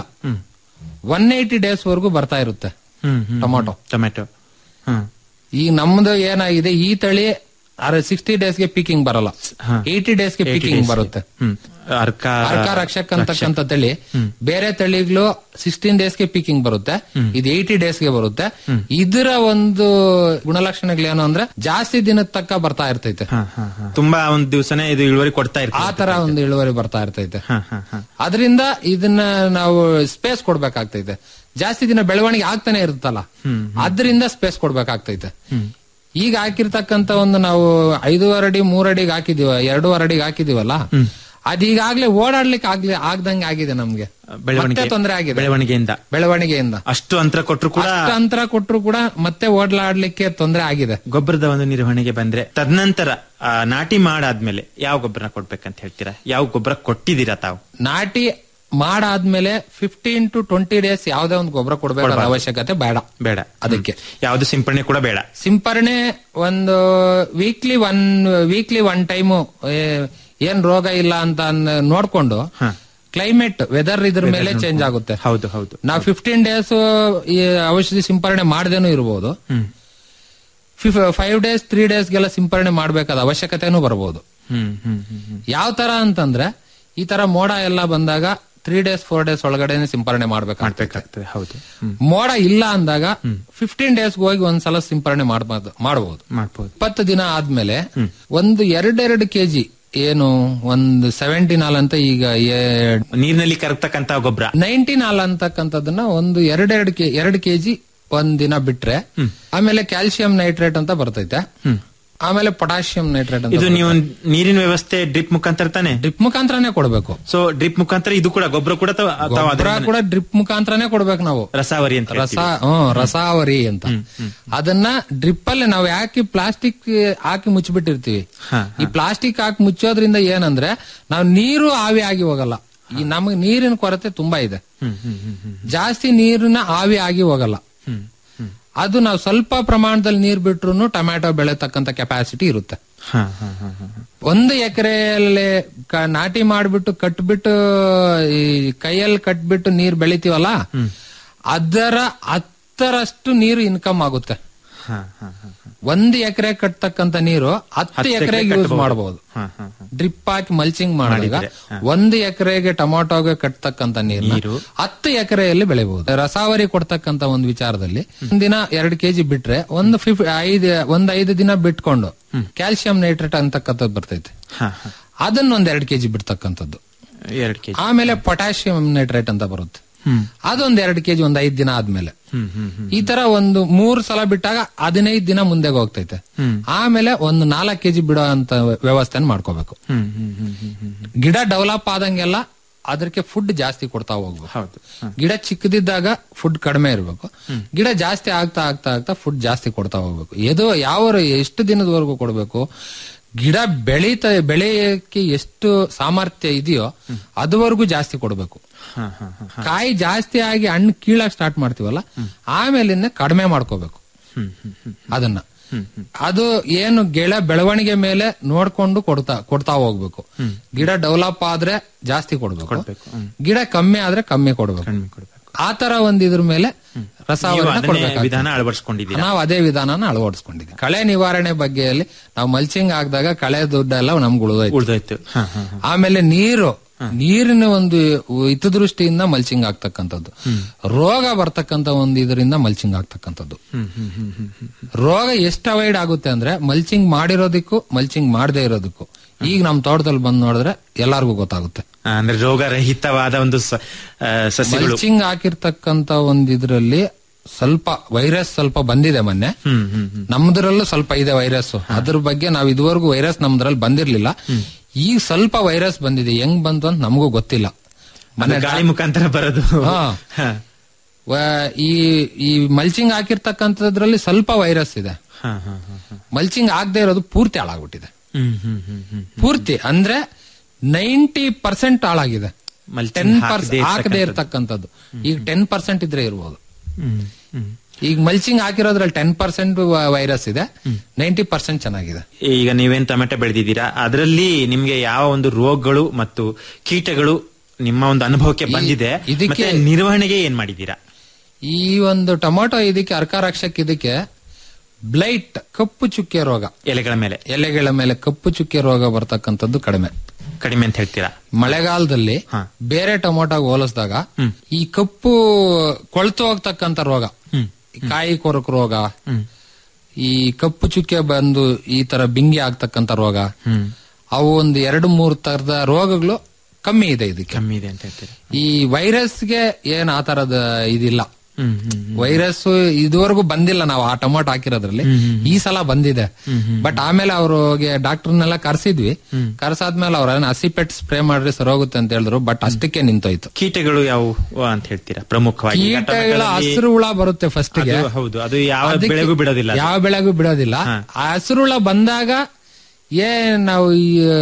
ಒನ್ ಏಯ್ಟಿ ಡೇಸ್ ವರೆಗೂ ಬರ್ತಾ ಇರುತ್ತೆ ಹ್ಮ್, ಹ್ಮ್, ಟೊಮೊಟೊ ಟೊಮೆಟೊ ಹ. ಈಗ ನಮ್ದು ಏನಾಗಿದೆ ಈ ತಳಿ ಸಿಕ್ಸ್ಟಿ ಡೇಸ್ಗೆ ಪೀಕಿಂಗ್ ಬರಲ್ಲ ಹಾ. ಏಯ್ಟಿ ಡೇಸ್ಗೆ 80 ಪೀಕಿಂಗ್ days ಗೆ. ಬರುತ್ತೆ ಹ್ಮ್. ಅರ್ಕ ಅರ್ಕ ರಕ್ಷಕ್ ಅಂತಕ್ಕಂಥ ತಳಿ ಬೇರೆ ತಳಿಗಳು ಸಿಕ್ಸ್ಟೀನ್ ಡೇಸ್ಗೆ ಪೀಕಿಂಗ್ ಬರುತ್ತೆ ಇದು ಏಯ್ಟಿ ಡೇಸ್ಗೆ ಬರುತ್ತೆ ಇದರ ಒಂದು ಗುಣಲಕ್ಷಣಗಳೇನು ಅಂದ್ರೆ ಜಾಸ್ತಿ ದಿನದ ತಕ್ಕ ಬರ್ತಾ ಇರ್ತೈತೆ ಹ, ಹ, ಹ. ತುಂಬಾ ಒಂದ್ ದಿವಸನೇ ಇದು ಇಳುವರಿ ಕೊಡ್ತಾ ಆ ಇರ್ತದೆ ತರ ಒಂದು ಇಳುವರಿ ಬರ್ತಾ ಇರ್ತೈತೆ ಹ, ಹ, ಹ. ಅದರಿಂದ ಇದನ್ನ ನಾವು ಸ್ಪೇಸ್ ಕೊಡ್ಬೇಕಾಗ್ತೈತೆ ಜಾಸ್ತಿ ದಿನ ಬೆಳವಣಿಗೆ ಆಗ್ತಾನೆ ಇರುತ್ತಲ್ಲ ಅದರಿಂದ ಸ್ಪೇಸ್ ಕೊಡ್ಬೇಕಾಗ್ತೈತೆ ಈಗ ಹಾಕಿರ್ತಕ್ಕಂತ ಒಂದು ನಾವು ಐದೂವರೆ ಅಡಿ ಮೂರ್ ಅಡಿಗೆ ಹಾಕಿದೀವ ಎರಡೂವರೆ ಅಡಿಗೆ ಹಾಕಿದೀವಲ್ಲ ಅದೀಗಾಗ್ಲೇ ಓಡಾಡ್ಲಿಕ್ಕೆ ಆಗ್ಲಿ ಆಗ್ದಂಗೆ ಆಗಿದೆ ನಮ್ಗೆ ಬೆಳವಣಿಗೆ ಮತ್ತೆ ತೊಂದರೆ ಆಗಿದೆ ಬೆಳವಣಿಗೆಯಿಂದ ಬೆಳವಣಿಗೆಯಿಂದ ಅಷ್ಟು ಅಂತರ ಕೊಟ್ಟರು ಕೂಡ ಅಷ್ಟು ಅಂತರ ಕೊಟ್ಟರು ಕೂಡ ಮತ್ತೆ ಓಡಾಡ್ಲಿಕ್ಕೆ ತೊಂದರೆ ಆಗಿದೆ ಗೊಬ್ಬರದ ಒಂದು ನಿರ್ವಹಣೆಗೆ ಬಂದ್ರೆ ತದನಂತರ ಆ, ನಾಟಿ ಮಾಡಾದ್ಮೇಲೆ ಯಾವ ಗೊಬ್ಬರ ಕೊಡ್ಬೇಕಂತ ಹೇಳ್ತೀರಾ ಯಾವ ಗೊಬ್ಬರ ಕೊಟ್ಟಿದ್ದೀರಾ ತಾವು ನಾಟಿ ಮಾಡಾದ್ಮೇಲೆ ಫಿಫ್ಟೀನ್ ಟು ಟ್ವೆಂಟಿ ಡೇಸ್ ಯಾವ್ದೇ ಒಂದು ಗೊಬ್ಬರ ಕೊಡಬೇಕಾದ ಕೊಡ್ಬಾರ್ದು. ಅವಶ್ಯಕತೆ ಬೇಡ ಬೇಡ ಅದಕ್ಕೆ ಯಾವ್ದು ಸಿಂಪಡಣೆ ಕೂಡ ಬೇಡ ಸಿಂಪರಣೆ ಒಂದು weekly one weekly one time ಏನ್ ರೋಗ ಇಲ್ಲ ಅಂತ ಅನ್ನ- ನೋಡ್ಕೊಂಡು ಕ್ಲೈಮೇಟ್ ವೆದರ್ ಇದ್ರ ಮೇಲೆ ಚೇಂಜ್ ಆಗುತ್ತೆ ಹೌದು ಹೌದು ನಾವು ಫಿಫ್ಟೀನ್ ಡೇಸ್ ಈ ಔಷಧಿ ಸಿಂಪರಣೆ ಮಾಡದೇನು ಇರಬಹುದು ಫೈವ್ ಡೇಸ್ ತ್ರೀ ಡೇಸ್ಗೆಲ್ಲ ಸಿಂಪರಣೆ ಮಾಡಬೇಕಾದ ಅವಶ್ಯಕತೆನೂ ಬರಬಹುದು ಹ್ಮ್ ಹ್ಮ್ ಹ್ಮ್ ಹ್ಮ್ ಯಾವ ತರ ಅಂತಂದ್ರೆ ಈ ತರ ಮೋಡ ಎಲ್ಲ ಬಂದಾಗ ತ್ರೀ ಡೇಸ್ ಫೋರ್ ಡೇಸ್ ಒಳಗಡೆನೆ ಸಿಂಪರಣೆ ಮಾಡ್ಬೇಕಾಗ್ತದೆ ಮಾಡ್ಬೇಕಾಗ್ತದೆ ಹೌದು ಹ್ಮ್ ಮೋಡ ಇಲ್ಲ ಅಂದಾಗ ಫಿಫ್ಟೀನ್ ಡೇಸ್ ಹೋಗಿ ಒಂದ್ಸಲ ಸಿಂಪರಣೆ ಮಾಡಬಹುದು ಮಾಡಬಹುದು ಮಾಡ್ಬೋದು ಇಪ್ಪತ್ತು ದಿನ ಆದ್ಮೇಲೆ ಒಂದು ಎರಡೆರಡು ಕೆಜಿ ಏನು ಒಂದು ಸೆವೆಂಟಿ ನಾಲ್ ಅಂತ ಈಗ ನೀರಿನಲ್ಲಿ ಕರಗ್ತಕ್ಕಂತ ಗೊಬ್ಬರ ನೈಂಟಿ ನಾಲ್ ಅಂತಕ್ಕಂಥದ್ದನ್ನ ಒಂದು ಎರಡೆರಡು ಕೆ ಎರಡು ಕೆಜಿ ಒಂದ್ ದಿನ ಬಿಟ್ರೆ ಆಮೇಲೆ ಕ್ಯಾಲ್ಸಿಯಂ ನೈಟ್ರೇಟ್ ಅಂತ ಬರ್ತೈತೆ ಆಮೇಲೆ ಪೊಟಾಷಿಯಂ ನೈಟ್ರೇಟ್ ಅಂತ ಇದು ನೀವು ನೀರಿನ ವ್ಯವಸ್ಥೆ ಡ್ರಿಪ್ ಮುಖಾಂತರ ತಾನೆ ಡ್ರಿಪ್ ಮುಖಾಂತರನೇ ಕೊಡ್ಬೇಕು ಸೊ ಡ್ರಿಪ್ ಮುಖಾಂತರ ಇದು ಕೂಡ ಗೊಬ್ಬರ ಕೂಡ ತಾವ್- ತಾವ್ ಗೊಬ್ಬರ ಅದರಿಂದನೇ- ಕೂಡ ಡ್ರಿಪ್ ಮುಖಾಂತರನೇ ಕೊಡ್ಬೇಕು ನಾವು ರಸಾವರಿ ಅಂತ ರಸ ಹ್ಮ್ ರಸಾವರಿ ಅಂತ ಅದನ್ನ ಡ್ರಿಪ್ ಅಲ್ಲಿ ನಾವು ಯಾಕೆ ಪ್ಲಾಸ್ಟಿಕ್ ಹಾಕಿ ಮುಚ್ಚಿಬಿಟ್ಟಿರ್ತೀವಿ ಈ ಪ್ಲಾಸ್ಟಿಕ್ ಹಾಕಿ ಮುಚ್ಚೋದ್ರಿಂದ ಏನಂದ್ರೆ ನಾವು ನೀರು ಆವಿ ಆಗಿ ಹೋಗಲ್ಲ ಈ ನಮಗೆ ನೀರಿನ ಕೊರತೆ ತುಂಬಾ ಇದೆ ಜಾಸ್ತಿ ನೀರಿನ ಆವಿ ಆಗಿ ಹೋಗಲ್ಲ ಅದು ನಾವು ಸ್ವಲ್ಪ ಪ್ರಮಾಣದಲ್ಲಿ ನೀರ್ ಬಿಟ್ರು ಟೊಮ್ಯಾಟೊ ಬೆಳೆತಕ್ಕಂತ ಕೆಪಾಸಿಟಿ ಇರುತ್ತೆ ಹಾ, ಹಾ, ಹಾ, ಹಾ, ಹಾ. ಒಂದು ಎಕರೆಯಲ್ಲಿ ನಾಟಿ ಮಾಡ್ಬಿಟ್ಟು ಕಟ್ಬಿಟ್ಟು ಈ ಕೈಯಲ್ಲಿ ಕಟ್ಬಿಟ್ಟು ನೀರ್ ಬೆಳಿತೀವಲ್ಲ ಅದರ ಹತ್ತರಷ್ಟು ನೀರು ಇನ್ಕಮ್ ಆಗುತ್ತೆ ಹಾ, ಹಾ, ಹಾ, ಹಾ. ಒಂದು ಎಕರೆ ಕಟ್ತಕ್ಕಂತ ನೀರು ಹತ್ತು ಹತ್ತು ಎಕ್ರೆ ಎಕರೆಗೆ ಯೂಸ್ ಕಟ್ಬೋದು. ಮಾಡಬಹುದು ಹಾ, ಹಾ, ಹಾ. ಡ್ರಿಪ್ ಹಾಕಿ ಮಲ್ಚಿಂಗ್ ಮಾಡಿದಾಗ ಮಾಡಿದ್ರೆ, ಹಾ. ಒಂದು ಎಕರೆಗೆ ಟೊಮಾಟೋಗೆ ಕಟ್ತಕ್ಕಂತ ನೀರು ಹತ್ತು ಎಕರೆಯಲ್ಲಿ ಬೆಳಿಬಹುದು ರಸಾವರಿ ಕೊಡ್ತಕ್ಕಂತ ಒಂದು ವಿಚಾರದಲ್ಲಿ ದಿನ ಎರಡು ಕೆಜಿ ಬಿಟ್ರೆ ಒಂದು ಫಿಫ್ ಐದು ಒಂದ್ ಐದು ದಿನ ಬಿಟ್ಕೊಂಡು ಕ್ಯಾಲ್ಸಿಯಂ ನೈಟ್ರೇಟ್ ಅಂತಕ್ಕಂಥದ್ದು ಬರ್ತೈತೆ ಹಾ, ಹಾ. ಅದನ್ನ ಒಂದ್ ಎರಡು ಕೆಜಿ ಬಿಡ್ತಕ್ಕಂಥದ್ದು ಎರಡ್ ಕೆಜಿ ಆಮೇಲೆ ಪೊಟ್ಯಾಷಿಯಂ ನೈಟ್ರೇಟ್ ಅಂತ ಬರುತ್ತೆ ಅದೊಂದ್ ಎರಡು ಕೆಜಿ ಒಂದ್ ಐದ್ ದಿನ ಆದ್ಮೇಲೆ ಹ್ಮ್ ಹ್ಮ್ ಹ್ಮ್ ಈ ತರ ಒಂದು ಮೂರ್ ಸಲ ಬಿಟ್ಟಾಗ ಹದಿನೈದು ದಿನ ಮುಂದೆ ಹೋಗ್ತೈತೆ ಆಮೇಲೆ ಒಂದು ನಾಲ್ಕು ಕೆಜಿ ಬಿಡೋ ಅಂತ ವ್ಯವಸ್ಥೆನ ಮಾಡ್ಕೋಬೇಕು ಹ್ಮ್ ಹ್ಮ್ ಹ್ಮ್ ಹ್ಮ್ ಹ್ಮ್ ಹ್ಮ್. ಗಿಡ ಡೆವಲಪ್ ಆದಂಗೆಲ್ಲ ಅದಕ್ಕೆ ಫುಡ್ ಜಾಸ್ತಿ ಕೊಡ್ತಾ ಹೋಗ್ಬೇಕು ಹೌದು ಹಾ. ಗಿಡ ಚಿಕ್ಕದಿದ್ದಾಗ ಫುಡ್ ಕಡಿಮೆ ಇರಬೇಕು ಗಿಡ ಜಾಸ್ತಿ ಆಗ್ತಾ ಆಗ್ತಾ ಆಗ್ತಾ ಫುಡ್ ಜಾಸ್ತಿ ಕೊಡ್ತಾ ಹೋಗ್ಬೇಕು ಇದು ಯಾವ ಎಷ್ಟು ದಿನದವರೆಗೂ ಕೊಡಬೇಕು ಗಿಡ ಬೆಳೀತ ಬೆಳೆಯಕ್ಕೆ ಎಷ್ಟು ಸಾಮರ್ಥ್ಯ ಇದೆಯೋ ಅದುವರೆಗೂ ಜಾಸ್ತಿ ಕೊಡಬೇಕು ಹಾ, ಹಾ, ಹಾ, ಹಾ. ಕಾಯಿ ಜಾಸ್ತಿ ಆಗಿ ಹಣ್ಣು ಕೀಳಕ್ ಸ್ಟಾರ್ಟ್ ಮಾಡ್ತೀವಲ್ಲ ಆಮೇಲಿಂದ ಕಡಿಮೆ ಮಾಡ್ಕೋಬೇಕು ಹ್ಮ್ ಹ್ಮ್ ಹ್ಮ್ ಅದನ್ನ ಅದು ಏನು ಗಿಡ ಬೆಳವಣಿಗೆ ಮೇಲೆ ನೋಡ್ಕೊಂಡು ಕೊಡ್ತಾ ಕೊಡ್ತಾ ಹೋಗ್ಬೇಕು ಗಿಡ ಡೆವಲಪ್ ಆದ್ರೆ ಜಾಸ್ತಿ ಕೊಡ್ಬೇಕು ಕೊಡ್ಬೇಕು, ಹ್ಮ್. ಗಿಡ ಕಮ್ಮಿ ಆದ್ರೆ ಕಮ್ಮಿ ಕೊಡ್ಬೇಕು ಕಡಿಮೆ ಕೊಡ್ಬೇಕು ಆ ತರ ಒಂದ್ ಇದ್ರ ಮೇಲೆ ನೀವು ರಸಾವರಣ ಅದನ್ನೇ ಕೊಡ್ಬೇಕಾಗ್ತದೆ. ವಿಧಾನ ಅಳವಡಿಸ್ಕೊಂಡಿದ್ದೀರಾ ನಾವು ಅದೇ ವಿಧಾನನ ಅಳವಡಿಸ್ಕೊಂಡಿದ್ದೀವಿ ಕಳೆ ನಿವಾರಣೆ ಬಗ್ಗೆಯಲ್ಲಿ ನಾವು ಮಲ್ಚಿಂಗ್ ಹಾಕಿದಾಗ ಕಳೆ ದುಡ್ಡೆಲ್ಲ ನಮ್ಗೆ ಉಳಿದೋಯ್ತು ಉಳ್ದೋಯ್ತು ಹಾ, ಹಾ, ಹಾ. ಆಮೇಲೆ ನೀರು ನೀರಿನ ಒಂದು ಹಿತದೃಷ್ಟಿಯಿಂದ ಮಲ್ಚಿಂಗ್ ಆಗ್ತಕ್ಕಂಥದ್ದು ರೋಗ ಬರ್ತಕ್ಕಂಥ ಒಂದು ಇದರಿಂದ ಮಲ್ಚಿಂಗ್ ಆಗ್ತಕ್ಕಂಥದ್ದು ಹ್ಮ್ ಹ್ಮ್ ಹ್ಮ್ ಹ್ಮ್ ಹ್ಮ್. ರೋಗ ಎಷ್ಟು ಅವಾಯ್ಡ್ ಆಗುತ್ತೆ ಅಂದ್ರೆ ಮಲ್ಚಿಂಗ್ ಮಾಡಿರೋದಕ್ಕೂ ಮಲ್ಚಿಂಗ್ ಮಾಡದೇ ಇರೋದಕ್ಕೂ ಈಗ ನಮ್ ತೋಟದಲ್ಲಿ ಬಂದ್ ನೋಡಿದ್ರೆ ಎಲ್ಲಾರ್ಗೂ ಗೊತ್ತಾಗುತ್ತೆ ಆ, ಅಂದ್ರೆ ರೋಗರಹಿತವಾದ ಒಂದು ಸ- ಆ, ಸಸ್ಯಗಳು ಮಲ್ಚಿಂಗ್ ಹಾಕಿರ್ತಕ್ಕಂತ ಒಂದ್ ಇದ್ರಲ್ಲಿ ಸ್ವಲ್ಪ ವೈರಸ್ ಸ್ವಲ್ಪ ಬಂದಿದೆ ಮೊನ್ನೆ ಹ್ಮ್ ಹ್ಮ್ ಹ್ಮ್ ನಮ್ದ್ರಲ್ಲೂ ಸ್ವಲ್ಪ ಇದೆ ವೈರಸ್ ಅದ್ರ ಬಗ್ಗೆ ನಾವ್ ಇದುವರೆಗೂ ವೈರಸ್ ನಮ್ದ್ರಲ್ಲಿ ಬಂದಿರ್ಲಿಲ್ಲ ಈಗ ಸ್ವಲ್ಪ ವೈರಸ್ ಬಂದಿದೆ ಹೆಂಗ್ ಬಂತು ಅಂತ ನಮಗೂ ಗೊತ್ತಿಲ್ಲ ಅದು ಗಾಳಿ ಮುಖಾಂತರ ಬರೋದು ಹಾ. ಹಾ. ವ- ಈ ಈ ಮಲ್ಚಿಂಗ್ ಹಾಕಿರ್ತಕ್ಕಂಥದ್ರಲ್ಲಿ ಸ್ವಲ್ಪ ವೈರಸ್ ಇದೆ ಹಾ, ಹಾ, ಹಾ, ಹಾ. ಮಲ್ಚಿಂಗ್ ಆಗದೆ ಇರೋದು ಪೂರ್ತಿ ಹಾಳಾಗ್ಬಿಟ್ಟಿದೆ ಹ್ಮ್ ಹ್ಮ್ ಹ್ಮ್ ಹ್ಮ್ ಪೂರ್ತಿ ಅಂದ್ರೆ ನೈಂಟಿ ಪರ್ಸೆಂಟ್ ಹಾಳಾಗಿದೆ Mulching ಟೆನ್ ಹಾಕದೇ ಪರ್ಸೆಂಟ್ ಹಾಕದೇ ಇರ್ತಕ್ಕಂಥದ್ದು. ಇರ್ತಕ್ಕಂಥದ್ದು ಈಗ ಟೆನ್ ಪರ್ಸೆಂಟ್ ಇದ್ರೆ ಇರ್ಬೋದು ಹ್ಮ್ ಹ್ಮ್ ಈಗ ಮಲ್ಚಿಂಗ್ ಹಾಕಿರೋದ್ರಲ್ಲಿ ಟೆನ್ ಪರ್ಸೆಂಟ್ ವೈರಸ್ ಇದೆ ನೈಂಟಿ ಪರ್ಸೆಂಟ್ ಚೆನ್ನಾಗಿದೆ ಈಗ ನೀವೇನ್ ಟೊಮೆಟೊ ಬೆಳೆದಿದ್ದೀರಾ ಅದರಲ್ಲಿ ನಿಮ್ಗೆ ಯಾವ ಒಂದು ರೋಗಗಳು ಮತ್ತು ಕೀಟಗಳು ನಿಮ್ಮ ಒಂದು ಅನುಭವಕ್ಕೆ ಈ- ಬಂದಿದೆ ಇದಕ್ಕೆ- ಮತ್ತೆ ನಿರ್ವಹಣೆಗೆ ಏನ್ ಮಾಡಿದ್ದೀರಾ ಈ ಒಂದು ಟೊಮೊಟೊ ಇದಕ್ಕೆ ಅರ್ಕಾರಕ್ಷಕ್ ಇದಕ್ಕೆ ಬ್ಲೈಟ್ ಕಪ್ಪು ಚುಕ್ಕೆ ರೋಗ ಎಲೆಗಳ ಮೇಲೆ ಎಲೆಗಳ ಮೇಲೆ ಕಪ್ಪು ಚುಕ್ಕೆ ರೋಗ ಬರ್ತಕ್ಕಂಥದ್ದು ಕಡಿಮೆ ಕಡಿಮೆ ಅಂತ ಹೇಳ್ತೀರಾ ಮಳೆಗಾಲದಲ್ಲಿ ಹಾ. ಬೇರೆ ಟೊಮೊಟೊಗೆ ಹೋಲಿಸಿದಾಗ ಈ ಕಪ್ಪು ಕೊಳ್ತು ಹೋಗ್ತಕ್ಕಂಥ ರೋಗ ಈ ಕಾಯಿ ಕೊರಕು ರೋಗ ಈ ಕಪ್ಪು ಚುಕ್ಕೆ ಬಂದು ಈ ತರ ಬಿಂಗಿ ಆಗ್ತಕ್ಕಂಥ ರೋಗ ಅವು ಒಂದು ಎರಡು ಮೂರು ತರದ ರೋಗಗಳು ಕಮ್ಮಿ ಇದೆ ಇದಕ್ಕೆ ಕಮ್ಮಿ ಇದೆ ಅಂತ ಹೇಳ್ತೀರಾ ಈ ವೈರಸ್ಗೆ ಏನ್ ಆ ತರದ ಇದಿಲ್ಲ ಹ್ಮ್ ಹ್ಮ್ ವೈರಸ್ ಇದುವರೆಗೂ ಬಂದಿಲ್ಲ ನಾವು ಆ ಟೊಮೊಟೊ ಹಾಕಿರೋದ್ರಲ್ಲಿ ಈ ಸಲ ಬಂದಿದೆ ಬಟ್ ಆಮೇಲೆ ಅವ್ರಿಗೆ ಡಾಕ್ಟರ್ನೆಲ್ಲ ಕರ್ಸಿದ್ವಿ ಕರ್ಸಾದ್ಮೇಲೆ ಅವ್ರ ಹಸಿಪೆಟ್ ಸ್ಪ್ರೇ ಮಾಡ್ರಿ ಸರೋಗುತ್ತೆ ಅಂತ ಹೇಳಿದ್ರು ಬಟ್ ಅಷ್ಟಕ್ಕೆ ನಿಂತೋಯ್ತು ಕೀಟಗಳು ಯಾವುವು ಅಂತ ಹೇಳ್ತೀರಾ ಪ್ರಮುಖವಾಗಿ ಈಗ ಕೀಟಗಳ ಟೊಮೆಟೊದಲ್ಲಿ ಹಸಿರು ಹುಳ ಬರುತ್ತೆ ಫಸ್ಟ್ ಗೆ ಅದು ಹೌದು ಅದು ಯಾವ ಅದಕ್ಕೆ ಬೆಳೆಗೂ ಬಿಡೋದಿಲ್ಲ ಅದು. ಯಾವ ಬೆಳೆಗೂ ಬಿಡೋದಿಲ್ಲ ಹಾ. ಆ ಹಸಿರು ಹುಳ ಬಂದಾಗ ಏನ್ ನಾವು ಈ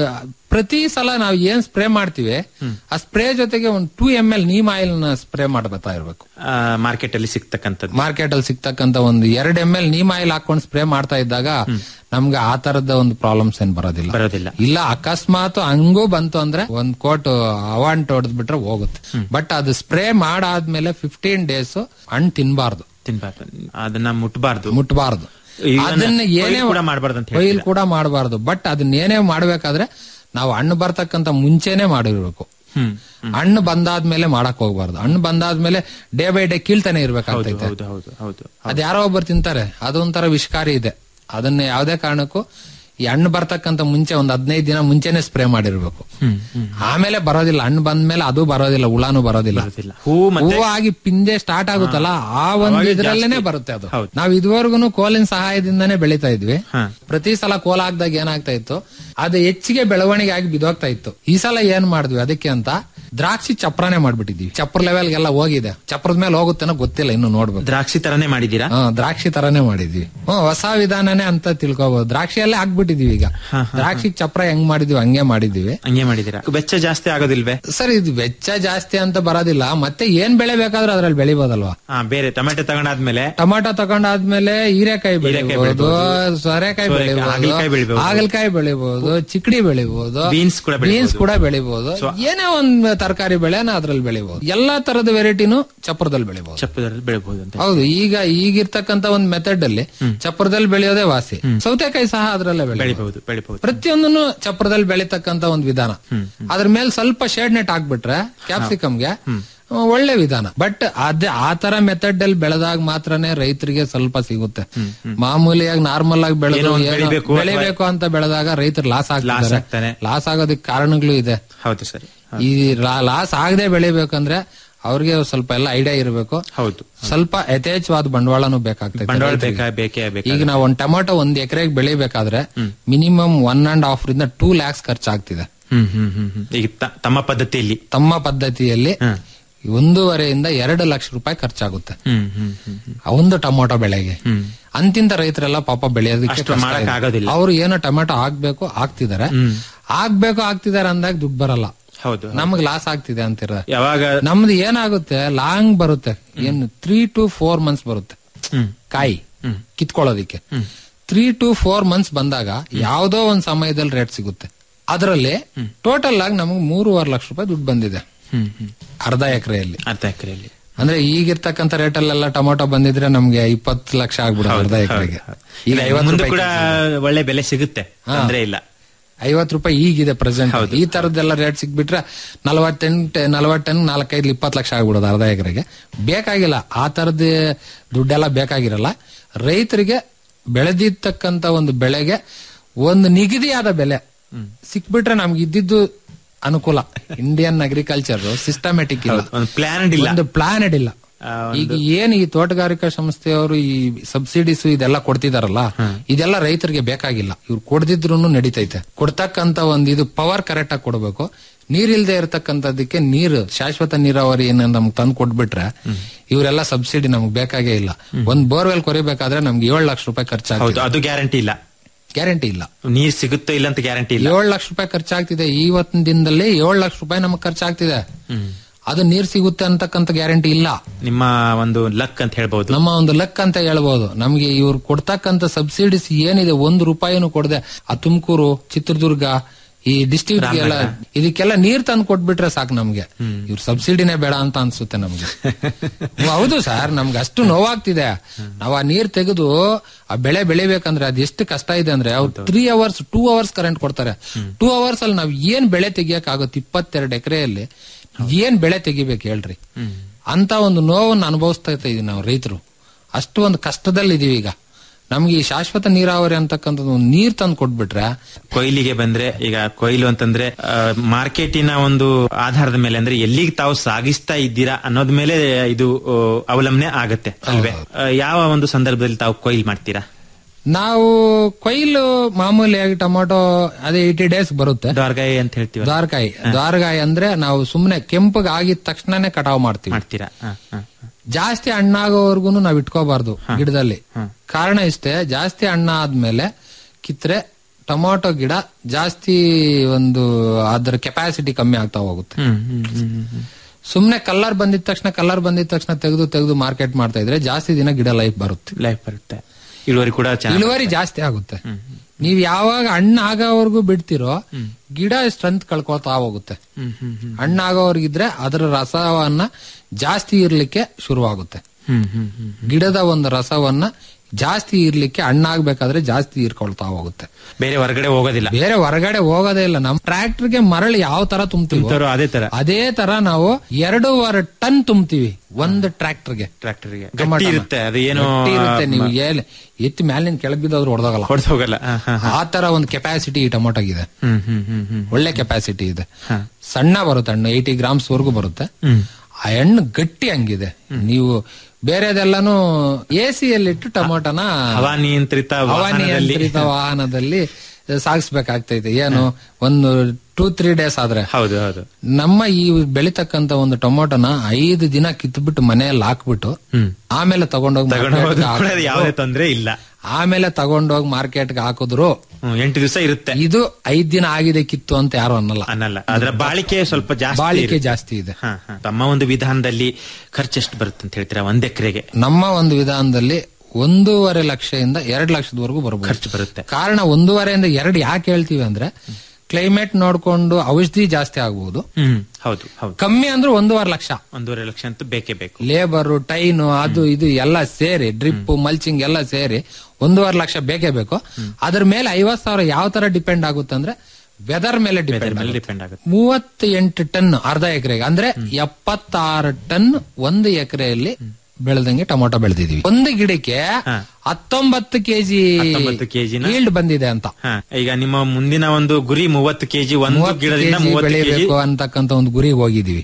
ಪ್ರತಿ ಸಲ ನಾವು ಏನ್ ಸ್ಪ್ರೇ ಮಾಡ್ತೀವಿ ಆ ಸ್ಪ್ರೇ ಜೊತೆಗೆ ಒಂದು two M L neem oil ನ ಸ್ಪ್ರೇ ಮಾಡ್ತಾ ಇರ್ಬೇಕು ಮಾರ್ಕೆಟ್ ಅಲ್ಲಿ ಸಿಗ್ತಕ್ಕಂಥದ್ದು ಮಾರ್ಕೆಟ್ ಅಲ್ಲಿ ಸಿಗ್ತಕ್ಕಂತ ಒಂದು ಎರಡ್ ಎಂ ಎಲ್ ನೀಮ್ ಆಯಿಲ್ ಹಾಕೊಂಡು ಸ್ಪ್ರೇ ಮಾಡ್ತಾ ಇದ್ದಾಗ ನಮ್ಗೆ ಆ ತರದ ಒಂದು ಪ್ರಾಬ್ಲಮ್ಸ್ ಏನ್ ಬರೋದಿಲ್ಲ ಬರೋದಿಲ್ಲ ಇಲ್ಲ ಅಕಸ್ಮಾತ್ ಹಂಗೂ ಬಂತು ಅಂದ್ರೆ ಒಂದ್ ಕೋಟ್ ಅವಾಂಟ್ ಹೊಡೆದ್ ಬಿಟ್ರೆ ಹೋಗುತ್ತೆ ಬಟ್ ಅದು ಸ್ಪ್ರೇ ಮಾಡಾದ್ಮೇಲೆ ಫಿಫ್ಟೀನ್ ಡೇಸ್ ಹಣ್ಣು ತಿನ್ಬಾರ್ದು ತಿನ್ಬಾರ್ದು ಅದನ್ನ ಮುಟ್ಬಾರ್ದು ಮುಟ್ಬಾರ್ದು Even ಅದನ್ನ ಏನೇ ಕೊಯ್ಲು ಕೂಡ ಮಾಡ್ಬಾರ್ದು ಅಂತ ಕೊಯ್ಲು ಹೇಳ್ತೀರಾ? ಕೂಡ ಮಾಡಬಾರ್ದು ಬಟ್ ಅದನ್ನ ಏನೇ ಮಾಡ್ಬೇಕಾದ್ರೆ ನಾವು ಹಣ್ಣು ಬರ್ತಕ್ಕಂತ ಮುಂಚೆನೆ ಮಾಡಿರ್ಬೇಕು ಹ್ಮ್ ಹಣ್ಣು ಬಂದಾದ್ಮೇಲೆ ಮಾಡಕ್ ಹೋಗ್ಬಾರ್ದು ಹಣ್ಣು ಬಂದಾದ್ಮೇಲೆ ಡೇ ಬೈ ಡೇ ಕೀಳ್ತಾನೆ ಇರ್ಬೇಕಾಗ್ತೈತೆ ಹೌದು ಹೌದು ಹೌದು ಅದ್ ಯಾರೋ ಒಬ್ಬರು ತಿಂತಾರೆ ಅದೊಂಥರ ವಿಷಕಾರಿ ಇದೆ ಅದನ್ನ ಯಾವ್ದೇ ಕಾರಣಕ್ಕೂ ಈ ಹಣ್ಣು ಬರ್ತಕ್ಕಂತ ಮುಂಚೆ ಒಂದ್ ಹದಿನೈದು ದಿನ ಮುಂಚೆನೆ ಸ್ಪ್ರೇ ಮಾಡಿರ್ಬೇಕು ಆಮೇಲೆ ಬರೋದಿಲ್ಲ ಹಣ್ಣು ಬಂದ್ಮೇಲೆ ಅದು ಬರೋದಿಲ್ಲ ಹುಳಾನು ಬರೋದಿಲ್ಲ ಹೂ ಮತ್ತೆ ಹೂವು ಆಗಿ ಪಿಂದೆ ಸ್ಟಾರ್ಟ್ ಆಗುತ್ತಲ್ಲ ಆ ಒಂದು ಅವಾಗ ಇದ್ರಲ್ಲೇನೆ ಜಾಸ್ತಿ. ಬರುತ್ತೆ ಅದು ನಾವ್ ಇದುವರೆಗೂ ಕೋಲಿನ ಸಹಾಯದಿಂದಾನೇ ಬೆಳಿತಾ ಇದ್ವಿ ಪ್ರತಿ ಸಲ ಕೋಲ ಹಾಕ್ದಾಗ ಏನಾಗ್ತಾ ಇತ್ತು ಅದು ಹೆಚ್ಚಿಗೆ ಬೆಳವಣಿಗೆ ಆಗಿ ಬಿದೋಗ್ತಾ ಇತ್ತು ಈ ಸಲ ಏನ್ ಮಾಡಿದ್ವಿ ಅದಕ್ಕೆ ಅಂತ ದ್ರಾಕ್ಷಿ ಚಪ್ರಾನೇ ಮಾಡ್ಬಿಟ್ಟಿದೀವಿ ಚಪ್ರ ಲೆವೆಲ್ಗೆಲ್ಲ ಹೋಗಿದೆ ಚಪ್ರದ ಮೇಲೆ ಹೋಗುತ್ತೇನೋ ಗೊತ್ತಿಲ್ಲ ಇನ್ನು ನೋಡ್ಬೇಕು ದ್ರಾಕ್ಷಿ ತರನೇ ಮಾಡಿದೀರಾ ಹಾ ದ್ರಾಕ್ಷಿ ತರಾನೇ ಮಾಡಿದ್ವಿ ಹ್ಮ್ ಹೊಸ ವಿಧಾನನೇ ಅಂತ ತಿಳ್ಕೊಬಹುದು ದ್ರಾಕ್ಷಿಯಲ್ಲೇ ಹಾಕ್ಬಿಟ್ಟಿದೀವಿ ಈಗ ದ್ರಾಕ್ಷಿ ಚಪ್ರ ಹೆಂಗ್ ಮಾಡಿದ್ವಿ ಹಂಗೆ ಮಾಡಿದ್ವಿ ಹಂಗೆ ಮಾಡಿದೀರಾ ವೆಚ್ಚ ಜಾಸ್ತಿ ಆಗೋದಿಲ್ವೇ ಸರ್ ಇದು ವೆಚ್ಚ ಜಾಸ್ತಿ ಅಂತ ಬರೋದಿಲ್ಲ ಮತ್ತೆ ಏನ್ ಬೆಳೆ ಬೇಕಾದ್ರೂ ಅದ್ರಲ್ಲಿ ಬೆಳಿಬೋದಲ್ವಾ ಹಾ ಬೇರೆ ಟೊಮೆಟೊ ತಗೊಂಡಾದ್ಮೇಲೆ ಟೊಮಾಟೊ ತಗೊಂಡಾದ್ಮೇಲೆ ಹೀರೆಕಾಯಿ ಬೆಳಿಬಹುದು ಬೆಳಿಬೋದು. ಸೋರೆಕಾಯಿ ಸೋರೆಕಾಯಿ, ಹಾಗಲಕಾಯಿ ಬೆಳಿಬಹುದು ಬೆಳಿಬೋದು. ಹಾಗಲಕಾಯಿ ಬೆಳಿಬಹುದು ಚಿಕ್ಕಡಿ ಬೆಳಿಬಹುದು Beans ಕೂಡ ಬೆಳಿಬೋದು. ಬೀನ್ಸ್ ಕೂಡ ಬೆಳಿಬಹುದು ಏನೇ ಒಂದ್ ತರಕಾರಿ ಬೆಳೆನ ಅದ್ರಲ್ಲಿ ಬೆಳಿಬಹುದು ಎಲ್ಲಾ ತರದ ವೆರೈಟಿನೂ ಚಪ್ರದಲ್ಲಿ ಬೆಳಿಬಹುದು ಚಪ್ಪದಲ್ಲಿ ಬೆಳಿಬಹುದು ಅಂತ ಹೌದು ಈಗ ಈಗಿರ್ತಕ್ಕಂತ ಒಂದ್ ಮೆಥಡ್ ಅಲ್ಲಿ ಚಪ್ರದಲ್ಲಿ ಬೆಳೆಯೋದೇ ವಾಸಿ ಸೌತೆಕಾಯಿ ಸಹ ಅದ್ರಲ್ಲೇ ಬೆಳಿಬಹುದು ಬೆಳಿಬಹುದು ಬೆಳಿಬಹುದು ಪ್ರತಿಯೊಂದನ್ನು ಚಪ್ರದಲ್ಲಿ ಬೆಳಿತಕ್ಕಂತ ಒಂದು ವಿಧಾನ ಅದ್ರ ಮೇಲೆ ಸ್ವಲ್ಪ ಶೇಡ್ ನೆಟ್ ಹಾಕ್ಬಿಟ್ರೆ ಕ್ಯಾಪ್ಸಿಕಮ್ಗೆ ಒಳ್ಳೆ ವಿಧಾನ ಬಟ್ ಅದೇ ಆ ತರ ಮೆಥಡ್ ಅಲ್ಲಿ ಬೆಳೆದಾಗ ಮಾತ್ರನೇ ರೈತರಿಗೆ ಸ್ವಲ್ಪ ಸಿಗುತ್ತೆ ಮಾಮೂಲಿಯಾಗಿ ನಾರ್ಮಲ್ ಆಗಿ ಬೆಳೆದು ಏನೋ ಒಂದ್ ಏನೋ ಬೆಳಿಬೇಕು, ಬೆಳಿಬೇಕು ಅಂತ ಬೆಳೆದಾಗ ರೈತರು ಲಾಸ್ Loss ಆಗ್ತಾರೆ ಆಗ್ತಾರೆ. ಲಾಸ್ ಆಗೋದಕ್ಕೆ ಕಾರಣಗಳು ಇದೆ ಹೌದು ಸರಿ ಈ ಲಾಸ್ ಆಗದೆ ಬೆಳಿಬೇಕಂದ್ರೆ ಅವ್ರಿಗೆ ಸ್ವಲ್ಪ ಎಲ್ಲ ಐಡಿಯಾ ಇರಬೇಕು ಹೌದು ಸ್ವಲ್ಪ ಯಥೇಚ್ಛವಾದ ಬಂಡವಾಳನೂ ಬೇಕಾಗ್ತದೆ ಬಂಡವಾಳ ರೈತರಿಗೆ. ಬೇಕಾ ಬೇಕೇ ಬೇಕು ಈಗ ನಾವು ಒಂದ್ ಟೊಮೆಟೊ ಒಂದ್ ಎಕರೆಗೆ ಬೆಳಿಬೇಕಾದ್ರೆ ಮಿನಿಮಮ್ ಒನ್ ಅಂಡ್ ಹಾಫ್ ರಿಂದ ಟೂ ಲ್ಯಾಕ್ಸ್ ಖರ್ಚಾಗ್ತಿದೆ ಹ್ಮ್ ಹ್ಮ್ ಹ್ಮ್ ಹ್ಮ್. ಈಗ ತ- ತಮ್ಮ ಪದ್ಧತಿಯಲ್ಲಿ ತಮ್ಮ ಪದ್ಧತಿಯಲ್ಲಿ ಒಂದೂವರೆಯಿಂದ ಎರಡು ಲಕ್ಷ ರೂಪಾಯಿ ಖರ್ಚಾಗುತ್ತೆ ಹ್ಮ್ ಹ್ಮ್ ಹ್ಮ್ ಹ್ಮ್. ಆ ಒಂದು ಟೊಮೊಟೊ ಬೆಳೆಗೆ ಅಂತಿಂತ ರೈತರೆಲ್ಲ ಪಾಪ ಬೆಳೆಯೋದಕ್ಕೆ ಅಷ್ಟು ಮಾಡಕ್ ಆಗೋದಿಲ್ಲ. ಅವ್ರು ಏನೋ ಟೊಮೆಟೊ ಹಾಕ್ಬೇಕು ಹಾಕ್ತಿದಾರೆ ಆಗ್ಬೇಕು ಆಗ್ತಿದಾರೆ ಅಂದಾಗ ದುಡ್ಡು ಬರಲ್ಲ ಹೌದು ನಮಗ್ ಲಾಸ್ ಆಗ್ತಿದೆ ಅಂತಿರ ಯಾವಾಗ ನಮ್ದು ಏನಾಗುತ್ತೆ ಲಾಂಗ್ ಬರುತ್ತೆ ಏನು ತ್ರೀ ಟು ಫೋರ್ ಮಂತ್ಸ್ ಬರುತ್ತೆ ಹ್ಮ್ ಕಾಯಿ ಕಿತ್ಕೊಳ್ಳೋದಿಕ್ಕೆ ತ್ರೀ ಟು ಫೋರ್ ಮಂತ್ಸ್ ಬಂದಾಗ ಯಾವ್ದೋ ಒಂದ್ ಸಮಯದಲ್ಲಿ ರೇಟ್ ಸಿಗುತ್ತೆ ಅದರಲ್ಲಿ ಟೋಟಲ್ ಆಗಿ ನಮಗೆ ಮೂರುವರೆ ಲಕ್ಷ ರೂಪಾಯಿ ದುಡ್ಡು ಬಂದಿದೆ ಹ್ಮ್ ಹ್ಮ್ ಅರ್ಧ ಎಕರೆಯಲ್ಲಿ ಅರ್ಧ ಎಕರೆಯಲ್ಲಿ ಅಂದ್ರೆ ಈಗಿರ್ತಕ್ಕಂಥ ರೇಟಲ್ಲೆಲ್ಲ ಟೊಮೊಟೊ ಬಂದಿದ್ರೆ ನಮ್ಗೆ ಇಪ್ಪತ್ತು ಲಕ್ಷ ಆಗ್ಬಿಡುತ್ತೆ ಅರ್ಧ ಎಕರೆಗೆ ಈಗ ಐವತ್ತು ಮುಂದೆ ರೂಪಾಯಿ ಕೂಡ ಒಳ್ಳೆ ಬೆಲೆ ಸಿಗುತ್ತೆ ತೊಂದ್ರೆ ಇಲ್ಲ ಐವತ್ತು ರೂಪಾಯಿ ಈಗಿದೆ ಪ್ರೆಸೆಂಟ್ ಈ ತರದ್ದೆಲ್ಲ ರೇಟ್ ಸಿಕ್ಬಿಟ್ರೆ ನಲವತ್ತೆಂಟು ನಲವತ್ತೆಂಟು ನಾಲ್ಕೈದು ಇಪ್ಪತ್ತು ಲಕ್ಷ ಆಗ್ಬಿಡೋದು ಅರ್ಧ ಎಕರೆಗೆ ಬೇಕಾಗಿಲ್ಲ ಆ ತರದ ದುಡ್ಡೆಲ್ಲ ಬೇಕಾಗಿರಲ್ಲ ರೈತರಿಗೆ ಬೆಳೆದಿರ್ತಕ್ಕಂತ ಒಂದು ಬೆಳೆಗೆ ಒಂದು ನಿಗದಿಯಾದ ಬೆಲೆ ಸಿಕ್ಬಿಟ್ರೆ ನಮ್ಗೆ ಇದ್ದಿದ್ದು ಅನುಕೂಲ ಇಂಡಿಯನ್ ಅಗ್ರಿಕಲ್ಚರ್ ಸಿಸ್ಟಮ್ಯಾಟಿಕ್ ಇಲ್ಲ ಒಂದು ಪ್ಲಾನ್ ಇಲ್ಲ ಒಂದು ಪ್ಲಾನೆಡ್ ಇಲ್ಲ ಈಗ ಏನ್ ಈ ತೋಟಗಾರಿಕಾ ಸಂಸ್ಥೆಯವರು ಈ ಸಬ್ಸಿಡೀಸ್ ಇದೆಲ್ಲ ಕೊಡ್ತಿದಾರಲ್ಲ ಇದೆಲ್ಲ ರೈತರಿಗೆ ಬೇಕಾಗಿಲ್ಲ ಇವ್ರು ಕೊಡ್ದಿದ್ರು ನಡೀತೈತೆ ಕೊಡ್ತಕ್ಕಂತ ಒಂದ್ ಇದು ಪವರ್ ಕರೆಕ್ಟ್ ಆಗಿ ಕೊಡ್ಬೇಕು ನೀರಿಲ್ದೆ ಇರತಕ್ಕಂಥದಕ್ಕೆ ನೀರು ಶಾಶ್ವತ ನೀರಾವರಿ ಏನ ನಮ್ಗೆ ತಂದು ಕೊಟ್ಬಿಟ್ರೆ ಇವರೆಲ್ಲ ಸಬ್ಸಿಡಿ ನಮ್ಗೆ ಬೇಕಾಗೇ ಇಲ್ಲ ಒಂದ್ ಬೋರ್ವೆಲ್ ಕೊರಿಬೇಕಾದ್ರೆ ನಮ್ಗೆ ಏಳು ಲಕ್ಷ ರೂಪಾಯಿ ಹೌದು ಖರ್ಚಾಗ್ತದೆ ಅದು ಗ್ಯಾರಂಟಿ ಇಲ್ಲ ಗ್ಯಾರಂಟಿ ಇಲ್ಲ ನೀರ್ ಸಿಗುತ್ತೋ ಇಲ್ಲ ಅಂತ ಗ್ಯಾರಂಟಿ ಇಲ್ಲ ಏಳು ಲಕ್ಷ ರೂಪಾಯಿ ಖರ್ಚಾಗ್ತಿದೆ ಇವತ್ತಿನ ದಿನದಲ್ಲಿ ಏಳು ಲಕ್ಷ ರೂಪಾಯಿ ನಮಗೆ ಖರ್ಚಾಗ್ತಿದೆ ಅದು ನೀರ್ ಸಿಗುತ್ತೆ ಅಂತಕ್ಕಂಥ ಗ್ಯಾರಂಟಿ ಇಲ್ಲ ನಿಮ್ಮ ಒಂದು ಲಕ್ ಅಂತ ಹೇಳ್ಬಹುದು ನಮ್ಮ ಒಂದು ಲೆಕ್ಕ ಅಂತ ಹೇಳ್ಬೋದು ನಮ್ಗೆ ಇವ್ರು ಕೊಡ್ತಕ್ಕಂತ ಸಬ್ಸಿಡೀಸ್ ಏನಿದೆ ಒಂದು ರೂಪಾಯಿನೂ ಕೊಡದೆ ಆ ತುಮಕೂರು ಚಿತ್ರದುರ್ಗ ಈ ಡಿಸ್ಟ್ರಿಕ್ಟ್ ಎಲ್ಲ ಇದಕ್ಕೆಲ್ಲ ನೀರ್ ತಂದು ಕೊಟ್ಬಿಟ್ರೆ ಸಾಕು ನಮ್ಗೆ ಇವ್ರ ಸಬ್ಸಿಡಿನೇ ಬೇಡ ಅಂತ ಅನ್ಸುತ್ತೆ ನಮ್ಗೆ ಹ್ಮ್, ಹೌದು ಸರ್ ನಮ್ಗೆ ಅಷ್ಟು ನೋವಾಗ್ತಿದೆ ನಾವ್ ಆ ನೀರ್ ತೆಗೆದು ಆ ಬೆಳೆ ಬೆಳಿಬೇಕಂದ್ರೆ ಅದ್ ಎಷ್ಟು ಕಷ್ಟ ಇದೆ ಅಂದ್ರೆ ಅವ್ರು three hours two hours current ಕೊಡ್ತಾರೆ ಟೂ ಅವರ್ಸ್ ಅಲ್ಲಿ ನಾವ್ ಏನ್ ಬೆಳೆ ತೆಗಿಯಕ್ ಆಗುತ್ತೆ ಇಪ್ಪತ್ತೆರಡು ಎಕರೆಯಲ್ಲಿ ಏನ್ ಬೆಳೆ ತೆಗಿಬೇಕು ಹೇಳ್ರಿ ಅಂತ ಒಂದು ನೋವನ್ನು ಅನುಭವಿಸ್ತಾ ಇದೀವಿ ನಾವು ರೈತರು ಅಷ್ಟು ಒಂದು ಕಷ್ಟದಲ್ಲಿ ಇದೀವಿ ಈಗ ನಮ್ಗೆ ಈ ಶಾಶ್ವತ ನೀರಾವರಿ ಅಂತಕ್ಕಂಥದ್ದು ಒಂದು ನೀರ್ ತಂದು ಕೊಟ್ಬಿಟ್ರೆ ಕೊಯ್ಲಿಗೆ ಬಂದ್ರೆ ಈಗ ಕೊಯ್ಲು ಅಂತಂದ್ರೆ ಆ, ಮಾರ್ಕೆಟಿನ ಒಂದು ಆಧಾರದ ಮೇಲೆ ಅಂದ್ರೆ ಎಲ್ಲಿಗೆ ತಾವು ಸಾಗಿಸ್ತಾ ಇದ್ದೀರಾ ಅನ್ನೋದ್ ಮೇಲೆ ಇದು ಆ, ಅವಲಂಬನೆ ಆಗತ್ತೆ ಅಲ್ವೇ ಆ, ಯಾವ ಒಂದು ಸಂದರ್ಭದಲ್ಲಿ ತಾವು ಕೊಯ್ಲು ಮಾಡ್ತೀರಾ ನಾವು ಕೊಯ್ಲು ಮಾಮೂಲಿಯಾಗಿ ಟೊಮೊಟೊ ಅದೇ ಏಯ್ಟಿ ಡೇಸ್ ಬರುತ್ತೆ ದ್ವಾರಗಾಯಿ ಅಂತ ಹೇಳ್ತೀವಿ ದ್ವಾರಕಾಯಿ ದ್ವಾರಕಾಯಿ ಅಂದ್ರೆ ನಾವು ಸುಮ್ನೆ ಕೆಂಪಗ್ ಆಗಿದ ತಕ್ಷಣನೇ ಕಟಾವ್ ಮಾಡ್ತೀವಿ ಮಾಡ್ತೀರಾ ಹ, ಹ, ಹ. ಜಾಸ್ತಿ ಹಣ್ಣಾಗೋವರ್ಗುನು ನಾವ್ ಇಟ್ಕೋಬಾರ್ದು ಗಿಡದಲ್ಲಿ ಕಾರಣ ಇಷ್ಟೇ ಜಾಸ್ತಿ ಹಣ್ಣ ಆದ್ಮೇಲೆ ಕಿತ್ರೆ ಟೊಮಾಟೊ ಗಿಡ ಜಾಸ್ತಿ ಒಂದು ಅದರ ಕೆಪಾಸಿಟಿ ಕಮ್ಮಿ ಆಗ್ತಾ ಹೋಗುತ್ತೆ ಹ್ಮ್ ಹ್ಮ್ ಹ್ಮ್ ಹ್ಮ್ ಸುಮ್ನೆ ಕಲರ್ ಬಂದಿದ ತಕ್ಷಣ ಕಲರ್ ಬಂದಿದ ತಕ್ಷಣ ತೆಗೆದು ತೆಗೆದು ಮಾರ್ಕೆಟ್ ಮಾಡ್ತಾ ಇದ್ರೆ ಜಾಸ್ತಿ ದಿನ ಗಿಡ ಲೈಫ್ ಬರುತ್ತೆ ಲೈಫ್ ಬರುತ್ತೆ ಇಳುವರಿ ಕೂಡ ಚೆನ್ನಾಗಿ ಇಳುವರಿ ಜಾಸ್ತಿ ಆಗುತ್ತೆ ನೀವ್ ಯಾವಾಗ ಹಣ್ಣು ಆಗೋವರೆಗೂ ಬಿಡ್ತಿರೋ ಗಿಡ ಸ್ಟ್ರೆಂತ್ ಕಳ್ಕೊಳ್ತಾ ಹೋಗುತ್ತೆ ಹ್ಮ್ ಹ್ಮ್ ಹ್ಮ್ ಹಣ್ಣು ಆಗೋವರೆಗಿದ್ರೆ ಅದರ ರಸವನ್ನ ಜಾಸ್ತಿ ಇರ್ಲಿಕ್ಕೆ ಶುರುವಾಗುತ್ತೆ ಹ್ಮ್ ಹ್ಮ್ ಹ್ಮ್ ಗಿಡದ ಒಂದು ರಸವನ್ನ ಜಾಸ್ತಿ ಇರ್ಲಿಕ್ಕೆ ಹಣ್ಣಾಗ್ಬೇಕಾದ್ರೆ ಜಾಸ್ತಿ ಇರ್ಕೊಳ್ತಾ ಹೋಗುತ್ತೆ ಬೇರೆ ಹೊರಗಡೆ ಹೋಗೋದಿಲ್ಲ ಬೇರೆ ಹೊರಗಡೆ ಹೋಗೋದೇ ಇಲ್ಲ ನಮ್ ಟ್ರ್ಯಾಕ್ಟರ್ಗೆ ಮರಳು ಯಾವ ತರ ತುಂಬ್ತೀವಿ ತುಂಬ್ತಾರೋ ಅದೇ ತರ ಅದೇ ತರ ನಾವು ಎರಡೂವರೆ ಟನ್ ತುಂಬ್ತೀವಿ ಒಂದು ಟ್ರ್ಯಾಕ್ಟರ್ಗೆ ಟ್ರ್ಯಾಕ್ಟರ್ಗೆ ಟೊಮಾಟೋನ. ಗಟ್ಟಿ ಇರುತ್ತೆ ಅದು ಏನು ಗಟ್ಟಿ ಇರುತ್ತೆ ನೀವು ಏನ್ ಎತ್ತಿ ಮ್ಯಾಲಿನ ಕೆಳಗ್ ಬಿದ್ದೋದ್ರು ಹೊಡೆದೋಗಲ್ಲ ಹೊಡೆದು ಹೋಗಲ್ಲ ಹಾ, ಹಾ, ಹಾ. ಆ ತರ ಒಂದು ಕೆಪಾಸಿಟಿ ಈ ಟೊಮೊಟೊಗಿದೆ ಹ್ಮ್ ಹ್ಮ್ ಹ್ಮ್ ಹ್ಮ್ ಒಳ್ಳೆ ಕೆಪಾಸಿಟಿ ಇದೆ ಹಾ. ಸಣ್ಣ ಬರುತ್ತೆ ಹಣ್ಣು ಏಯ್ಟಿ ಗ್ರಾಮ್ಸ್ ವರೆಗೂ ಬರುತ್ತೆ ಹ್ಮ್ ಆ ಹಣ್ಣು ಗಟ್ಟಿ ಹಂಗಿದೆ ನೀವು ಬೇರೆದೆಲ್ಲಾನು ಎ ಸಿಯಲ್ಲಿಟ್ಟು ಟೊಮೊಟೊನ ಹವಾನಿಯಂತ್ರಿತ ವಾಹನದಲ್ಲಿ ಹವಾನಿಯಂತ್ರಿತ ವಾಹನದಲ್ಲಿ ಸಾಗಿಸ್ಬೇಕಾಗ್ತೈತೆ ಏನು ಒಂದು ಟೂ ತ್ರೀ ಡೇಸ್ ಆದ್ರೆ ಹೌದು ಹೌದು ನಮ್ಮ ಈ ಬೆಳಿತಕ್ಕಂತ ಒಂದು ಟೊಮೊಟೊನ ಐದು ದಿನ ಕಿತ್ಬಿಟ್ಟು ಮನೆಯಲ್ಲಿ ಹಾಕ್ಬಿಟ್ಟು ಹ್ಮ್ ಆಮೇಲೆ ತಗೊಂಡೋಗಿ ತಗೊಂಡು market ಹೋದ್ರು ಗೆ ಕೂಡ ಹಾಕಿದ್ರು. ಯಾವುದೇ ತೊಂದ್ರೆ ಇಲ್ಲ ಆಮೇಲೆ ತಗೊಂಡೋಗಿ ಮಾರ್ಕೆಟ್ಗೆ ಹಾಕಿದ್ರು ಹ್ಮ್, ಎಂಟು ದಿವಸ ಇರುತ್ತೆ ಇದು ಐದ್ ದಿನ ಆಗಿದೆ ಕಿತ್ತು ಅಂತ ಯಾರು ಅನ್ನಲ್ಲ ಅನ್ನಲ್ಲ ಅದರ ಬಾಳಿಕೆ ಸ್ವಲ್ಪ ಜಾಸ್ತಿ ಬಾಳಿಕೆ ಇರುತ್ತೆ. ಜಾಸ್ತಿ ಇದೆ ಹಾ, ಹಾ. ತಮ್ಮ ಒಂದು ವಿಧಾನದಲ್ಲಿ ಖರ್ಚು ಎಷ್ಟು ಬರುತ್ತೆ ಅಂತ ಹೇಳ್ತೀರಾ ಒಂದ್ ಎಕರೆಗೆ ನಮ್ಮ ಒಂದು ವಿಧಾನದಲ್ಲಿ ಒಂದೂವರೆ ಲಕ್ಷದಿಂದ ಎರಡು ಲಕ್ಷದವರೆಗೂ ಬರ್ಬೋದು ಖರ್ಚು ಬರುತ್ತೆ ಕಾರಣ ಒಂದೂವರೆಯಿಂದ ಎರಡು ಯಾಕೆ ಹೇಳ್ತೀವಿ ಅಂದ್ರೆ ಕ್ಲೈಮೇಟ್ ನೋಡ್ಕೊಂಡು ಔಷಧಿ ಜಾಸ್ತಿ ಆಗ್ಬಹುದು ಹ್ಮ್ ಹೌದು ಹೌದು ಕಮ್ಮಿ ಅಂದ್ರೆ ಒಂದೂವರೆ ಲಕ್ಷ ಒಂದೂವರೆ ಲಕ್ಷ ಅಂತೂ ಬೇಕೇ ಬೇಕು ಲೇಬರ್ ಟೈನು ಅದು ಇದು ಎಲ್ಲ ಸೇರಿ ಡ್ರಿಪ್ ಮಲ್ಚಿಂಗ್ ಎಲ್ಲ ಸೇರಿ ಒಂದೂವರೆ ಲಕ್ಷ ಬೇಕೇ ಬೇಕು ಅದ್ರ ಮೇಲೆ ಐವತ್ ಸಾವಿರ ಯಾವ ತರ ಡಿಪೆಂಡ್ ಆಗುತ್ತೆ ಅಂದ್ರೆ ವೆದರ್ ಮೇಲೆ ಡಿಪೆಂಡ್ ಮೇಲೆ ಡಿಪೆಂಡ್ ಆಗುತ್ತೆ ಮೂವತ್ತ ಎಂಟು ಟನ್ ಅರ್ಧ ಎಕರೆಗೆ ಅಂದ್ರೆ ಎಪ್ಪತ್ತಾರು ಟನ್ ಒಂದು ಎಕರೆಯಲ್ಲಿ ಬೆಳೆದಂಗೆ ಟೊಮೊಟೊ ಬೆಳೆದಿದೀವಿ ಒಂದು ಗಿಡಕ್ಕೆ ಹತ್ತೊಂಬತ್ತು ಕೆಜಿ ಹತ್ತೊಂಬತ್ತು ಕೆಜಿನ ಈಲ್ಡ್ ಬಂದಿದೆ ಅಂತ ಹಾ, ಈಗ ನಿಮ್ಮ ಮುಂದಿನ ಒಂದು ಗುರಿ ಮೂವತ್ತು ಕೆಜಿ ಒಂದು ಮೂವತ್ತು ಗಿಡದಿಂದ ಕೆಜಿ ಮೂವತ್ತು ಕೆಜಿ ಬೆಳಿಬೇಕು ಅಂತಕ್ಕಂತ ಒಂದು ಗುರಿಗೆ ಹೋಗಿದೀವಿ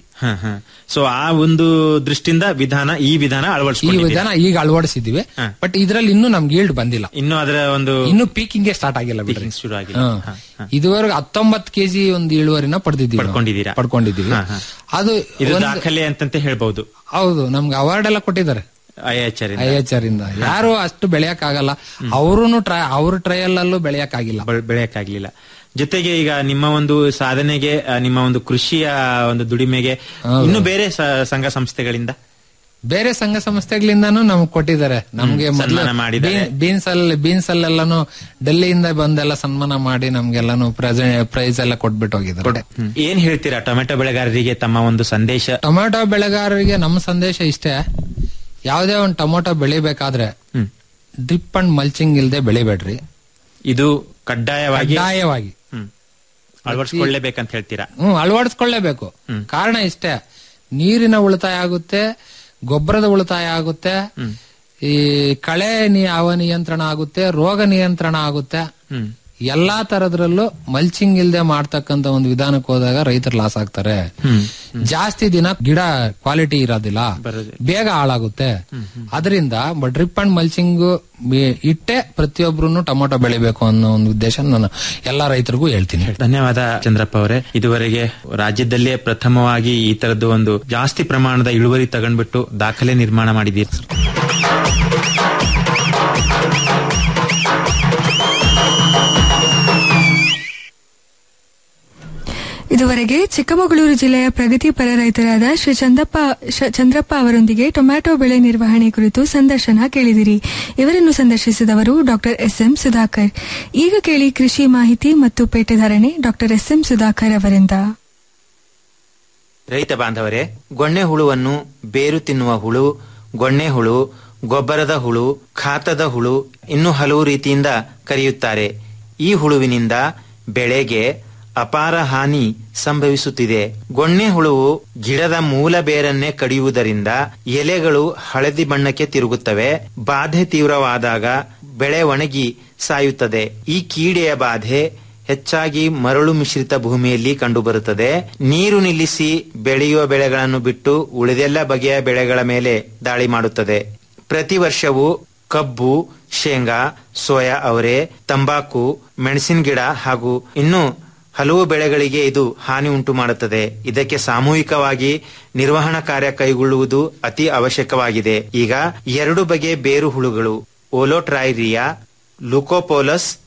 ಸೊ ಆ ಒಂದು ದೃಷ್ಟಿಯಿಂದ ವಿಧಾನ ಈ ವಿಧಾನ ಈ ಅಳವಡಿಸಿಕೊಂಡಿದ್ದೀರಿ ವಿಧಾನ ಈಗ ಅಳವಡಿಸಿದೀವಿ ಹಾ. ಬಟ್ ಇದ್ರಲ್ಲಿ ಇನ್ನೂ ನಮ್ಗೆ ಈಲ್ಡ್ ಬಂದಿಲ್ಲ ಇನ್ನು ಅದರ ಒಂದು ಇನ್ನು ಪೀಕಿಂಗ್ ಸ್ಟಾರ್ಟ್ ಆಗಿಲ್ಲ ಬಿಡ್ರಿ ಶುರು ಆಗಿಲ್ಲ ಹಾ. ಹಾ, ಹಾ. ಇದುವರೆಗೆ ಹತ್ತೊಂಬತ್ತು ಕೆಜಿ ಒಂದು ಇಳುವರಿನ ಪಡೆದಿದ್ದೀವಿ ನಾವು. ಪಡ್ಕೊಂಡಿದ್ದೀರಾ? ಪಡ್ಕೊಂಡಿದ್ದೀವಿ ಹಾ, ಹಾ. ಅದು ಇದು ಒಂದು- ದಾಖಲೆ ಅಂತಂತೆ ಹೇಳ್ಬಹುದು ಹೌದು ನಮ್ಗೆ ಅವಾರ್ಡ್ ಎಲ್ಲ ಕೊಟ್ಟಿದ್ದಾರೆ ಐಎಚ್ಆರ್ ಐ ಎಚ್ ಆರ್ ಇಂದ ಯಾರು ಅಷ್ಟು ಬೆಳೆಯಕ್ ಆಗಲ್ಲ ಅವ್ರು ಟ್ರೈ ಅವ್ರ ಟ್ರಯಲ್ ಅಲ್ಲೂ ಬೆಳೆಯಕ್ ಆಗಿಲ್ಲ ಬೆಳೆಯಕ್ಕಾಗ್ಲಿಲ್ಲ ಜೊತೆಗೆ ಈಗ ನಿಮ್ಮ ಒಂದು ಸಾಧನೆಗೆ ಆ, ನಿಮ್ಮ ಒಂದು ಕೃಷಿಯ ಒಂದು ದುಡಿಮೆಗೆ ಇನ್ನು ಬೇರೆ ಸ- ಸಂಘ ಸಂಸ್ಥೆಗಳಿಂದ ಬೇರೆ ಸಂಘ ಸಂಸ್ಥೆಗಳಿಂದಾನು ನಮ್ಗೆ ಕೊಟ್ಟಿದ್ದಾರೆ ನಮ್ಗೆ ಹ್ಮ್, ಮೊದ್ಲು ಸನ್ಮಾನ ಮಾಡಿದ್ದಾರೆ. ಬೀ- ಬೀನ್ಸ್ ಅಲ್ಲಿ ಬೀನ್ಸ್ ಅಲ್ಲೆಲ್ಲಾನು ಡೆಲ್ಲಿಯಿಂದ ಬಂದೆಲ್ಲ ಸನ್ಮಾನ ಮಾಡಿ ನಮ್ಗೆಲ್ಲಾನು ಪ್ರೈಸ್ ಎಲ್ಲ ಕೊಟ್ಬಿಟ್ಟು ಹೋಗಿದ್ದಾರೆ ಹ್ಮ್. ಏನ್ ಹೇಳ್ತೀರಾ ಟೊಮೆಟೊ ಬೆಳೆಗಾರರಿಗೆ ತಮ್ಮ ಒಂದು ಸಂದೇಶ ಟೊಮೆಟೊ ಬೆಳೆಗಾರರಿಗೆ ನಮ್ಮ ಸಂದೇಶ ಇಷ್ಟೇ ಯಾವುದೇ ಒಂದು ಟೊಮೆಟೊ ಬೆಳಿಬೇಕಾದ್ರೆ ಹ್ಮ್. ಡ್ರಿಪ್ ಅಂಡ್ ಮಲ್ಚಿಂಗ್ ಇಲ್ದೆ ಬೆಳಿಬೇಡ್ರಿ ಇದು ಕಡ್ಡಾಯವಾಗಿ ಕಡ್ಡಾಯವಾಗಿ ಹ್ಮ್. ಅಳವಡಿಸ್ಕೊಳ್ಳೇಬೇಕಂತ ಹೇಳ್ತೀರಾ ಹ್ಮ್ ಅಳವಡಿಸ್ಕೊಳ್ಳೇಬೇಕು ಕಾರಣ ಇಷ್ಟೇ ನೀರಿನ ಉಳಿತಾಯ ಆಗುತ್ತೆ ಗೊಬ್ಬರದ ಉಳಿತಾಯ ಆಗುತ್ತೆ ಈ ಕಳೆ ನಿ- ಅವ ನಿಯಂತ್ರಣ ಆಗುತ್ತೆ ರೋಗ ನಿಯಂತ್ರಣ ಆಗುತ್ತೆ ಹ್ಮ್ ಎಲ್ಲಾ ತರದ್ರಲ್ಲೂ ಮಲ್ಚಿಂಗ್ ಇಲ್ದೆ ಮಾಡ್ತಕ್ಕಂತ ಒಂದು ವಿಧಾನಕ್ಕೆ ಹೋದಾಗ ರೈತರು ಲಾಸ್ ಆಗ್ತಾರೆ ಜಾಸ್ತಿ ದಿನ ಗಿಡ ಕ್ವಾಲಿಟಿ ಇರೋದಿಲ್ಲ ಬೇಗ ಹಾಳಾಗುತ್ತೆ ಅದರಿಂದ ಡ್ರಿಪ್ ಅಂಡ್ ಮಲ್ಚಿಂಗ್ ಇಟ್ಟೆ ಪ್ರತಿಯೊಬ್ರು ಟೊಮೊಟೊ ಬೆಳಿಬೇಕು ಅನ್ನೋ ಒಂದು ಉದ್ದೇಶ ನಾನು ಎಲ್ಲಾ ರೈತರಿಗೂ ಹೇಳ್ತೀನಿ ಧನ್ಯವಾದ ಚಂದ್ರಪ್ಪ ಅವರೇ ಇದುವರೆಗೆ ರಾಜ್ಯದಲ್ಲೇ ಪ್ರಥಮವಾಗಿ ಈ ತರದ್ದು ಒಂದು ಜಾಸ್ತಿ ಪ್ರಮಾಣದ ಇಳುವರಿ ತಗೊಂಡ್ಬಿಟ್ಟು ದಾಖಲೆ ನಿರ್ಮಾಣ ಮಾಡಿದ್ದೀರಿ ಇದುವರೆಗೆ ಚಿಕ್ಕಮಗಳೂರು ಜಿಲ್ಲೆಯ ಪ್ರಗತಿಪರ ರೈತರಾದ ಶ್ರೀ ಚಂದಪ್ಪ ಶ- ಚಂದ್ರಪ್ಪ ಅವರೊಂದಿಗೆ ಟೊಮ್ಯಾಟೊ ಬೆಳೆ ನಿರ್ವಹಣೆ ಕುರಿತು ಸಂದರ್ಶನ ಕೇಳಿದಿರಿ ಇವರನ್ನು ಸಂದರ್ಶಿಸಿದವರು ಡಾಕ್ಟರ್ ಎಸ್ಎಂ ಸುಧಾಕರ್ ಈಗ ಕೇಳಿ ಕೃಷಿ ಮಾಹಿತಿ ಮತ್ತು ಪೇಟೆಧಾರಣೆ ಡಾಕ್ಟರ್ ಎಸ್ಎಂ ಸುಧಾಕರ್ ಅವರಿಂದ ರೈತ ಬಾಂಧವರೇ ಗೊಣ್ಣೆ ಹುಳುವನ್ನು ಬೇರು ತಿನ್ನುವ ಹುಳು ಗೊಣ್ಣೆ ಹುಳು ಗೊಬ್ಬರದ ಹುಳು ಖಾತದ ಹುಳು ಇನ್ನೂ ಹಲವು ರೀತಿಯಿಂದ ಕರೆಯುತ್ತಾರೆ ಈ ಹುಳುವಿನಿಂದ ಬೆಳೆಗೆ ಅಪಾರ ಹಾನಿ ಸಂಭವಿಸುತ್ತಿದೆ ಗೊಣ್ಣೆ ಹುಳುವು ಗಿಡದ ಮೂಲ ಬೇರನ್ನೇ ಕಡಿಯುವುದರಿಂದ ಎಲೆಗಳು ಹಳದಿ ಬಣ್ಣಕ್ಕೆ ತಿರುಗುತ್ತವೆ ಬಾಧೆ ತೀವ್ರವಾದಾಗ ಬೆಳೆ ಒಣಗಿ ಸಾಯುತ್ತದೆ ಈ ಕೀಡೆಯ ಬಾಧೆ ಹೆಚ್ಚಾಗಿ ಮರಳು ಮಿಶ್ರಿತ ಭೂಮಿಯಲ್ಲಿ ಕಂಡುಬರುತ್ತದೆ ನೀರು ನಿಲ್ಲಿಸಿ ಬೆಳೆಯುವ ಬೆಳೆಗಳನ್ನು ಬಿಟ್ಟು ಉಳಿದೆಲ್ಲ ಬಗೆಯ ಬೆಳೆಗಳ ಮೇಲೆ ದಾಳಿ ಮಾಡುತ್ತದೆ ಪ್ರತಿ ವರ್ಷವೂ ಕಬ್ಬು ಶೇಂಗಾ ಸೋಯಾ ಅವರೆ ತಂಬಾಕು ಮೆಣಸಿನ ಗಿಡ ಹಾಗೂ ಇನ್ನು ಹಲವು ಬೆಳೆಗಳಿಗೆ ಇದು ಹಾನಿ ಉಂಟು ಮಾಡುತ್ತದೆ ಇದಕ್ಕೆ ಸಾಮೂಹಿಕವಾಗಿ ನಿರ್ವಹಣಾ ಕಾರ್ಯ ಕೈಗೊಳ್ಳುವುದು ಅತಿ ಅವಶ್ಯಕವಾಗಿದೆ ಈಗ ಎರಡು ಬಗೆಯ ಬೇರು ಹುಳುಗಳು ಓಲೋಟ್ರೈರಿಯಾ ಲುಕೋಪೋಲಸ್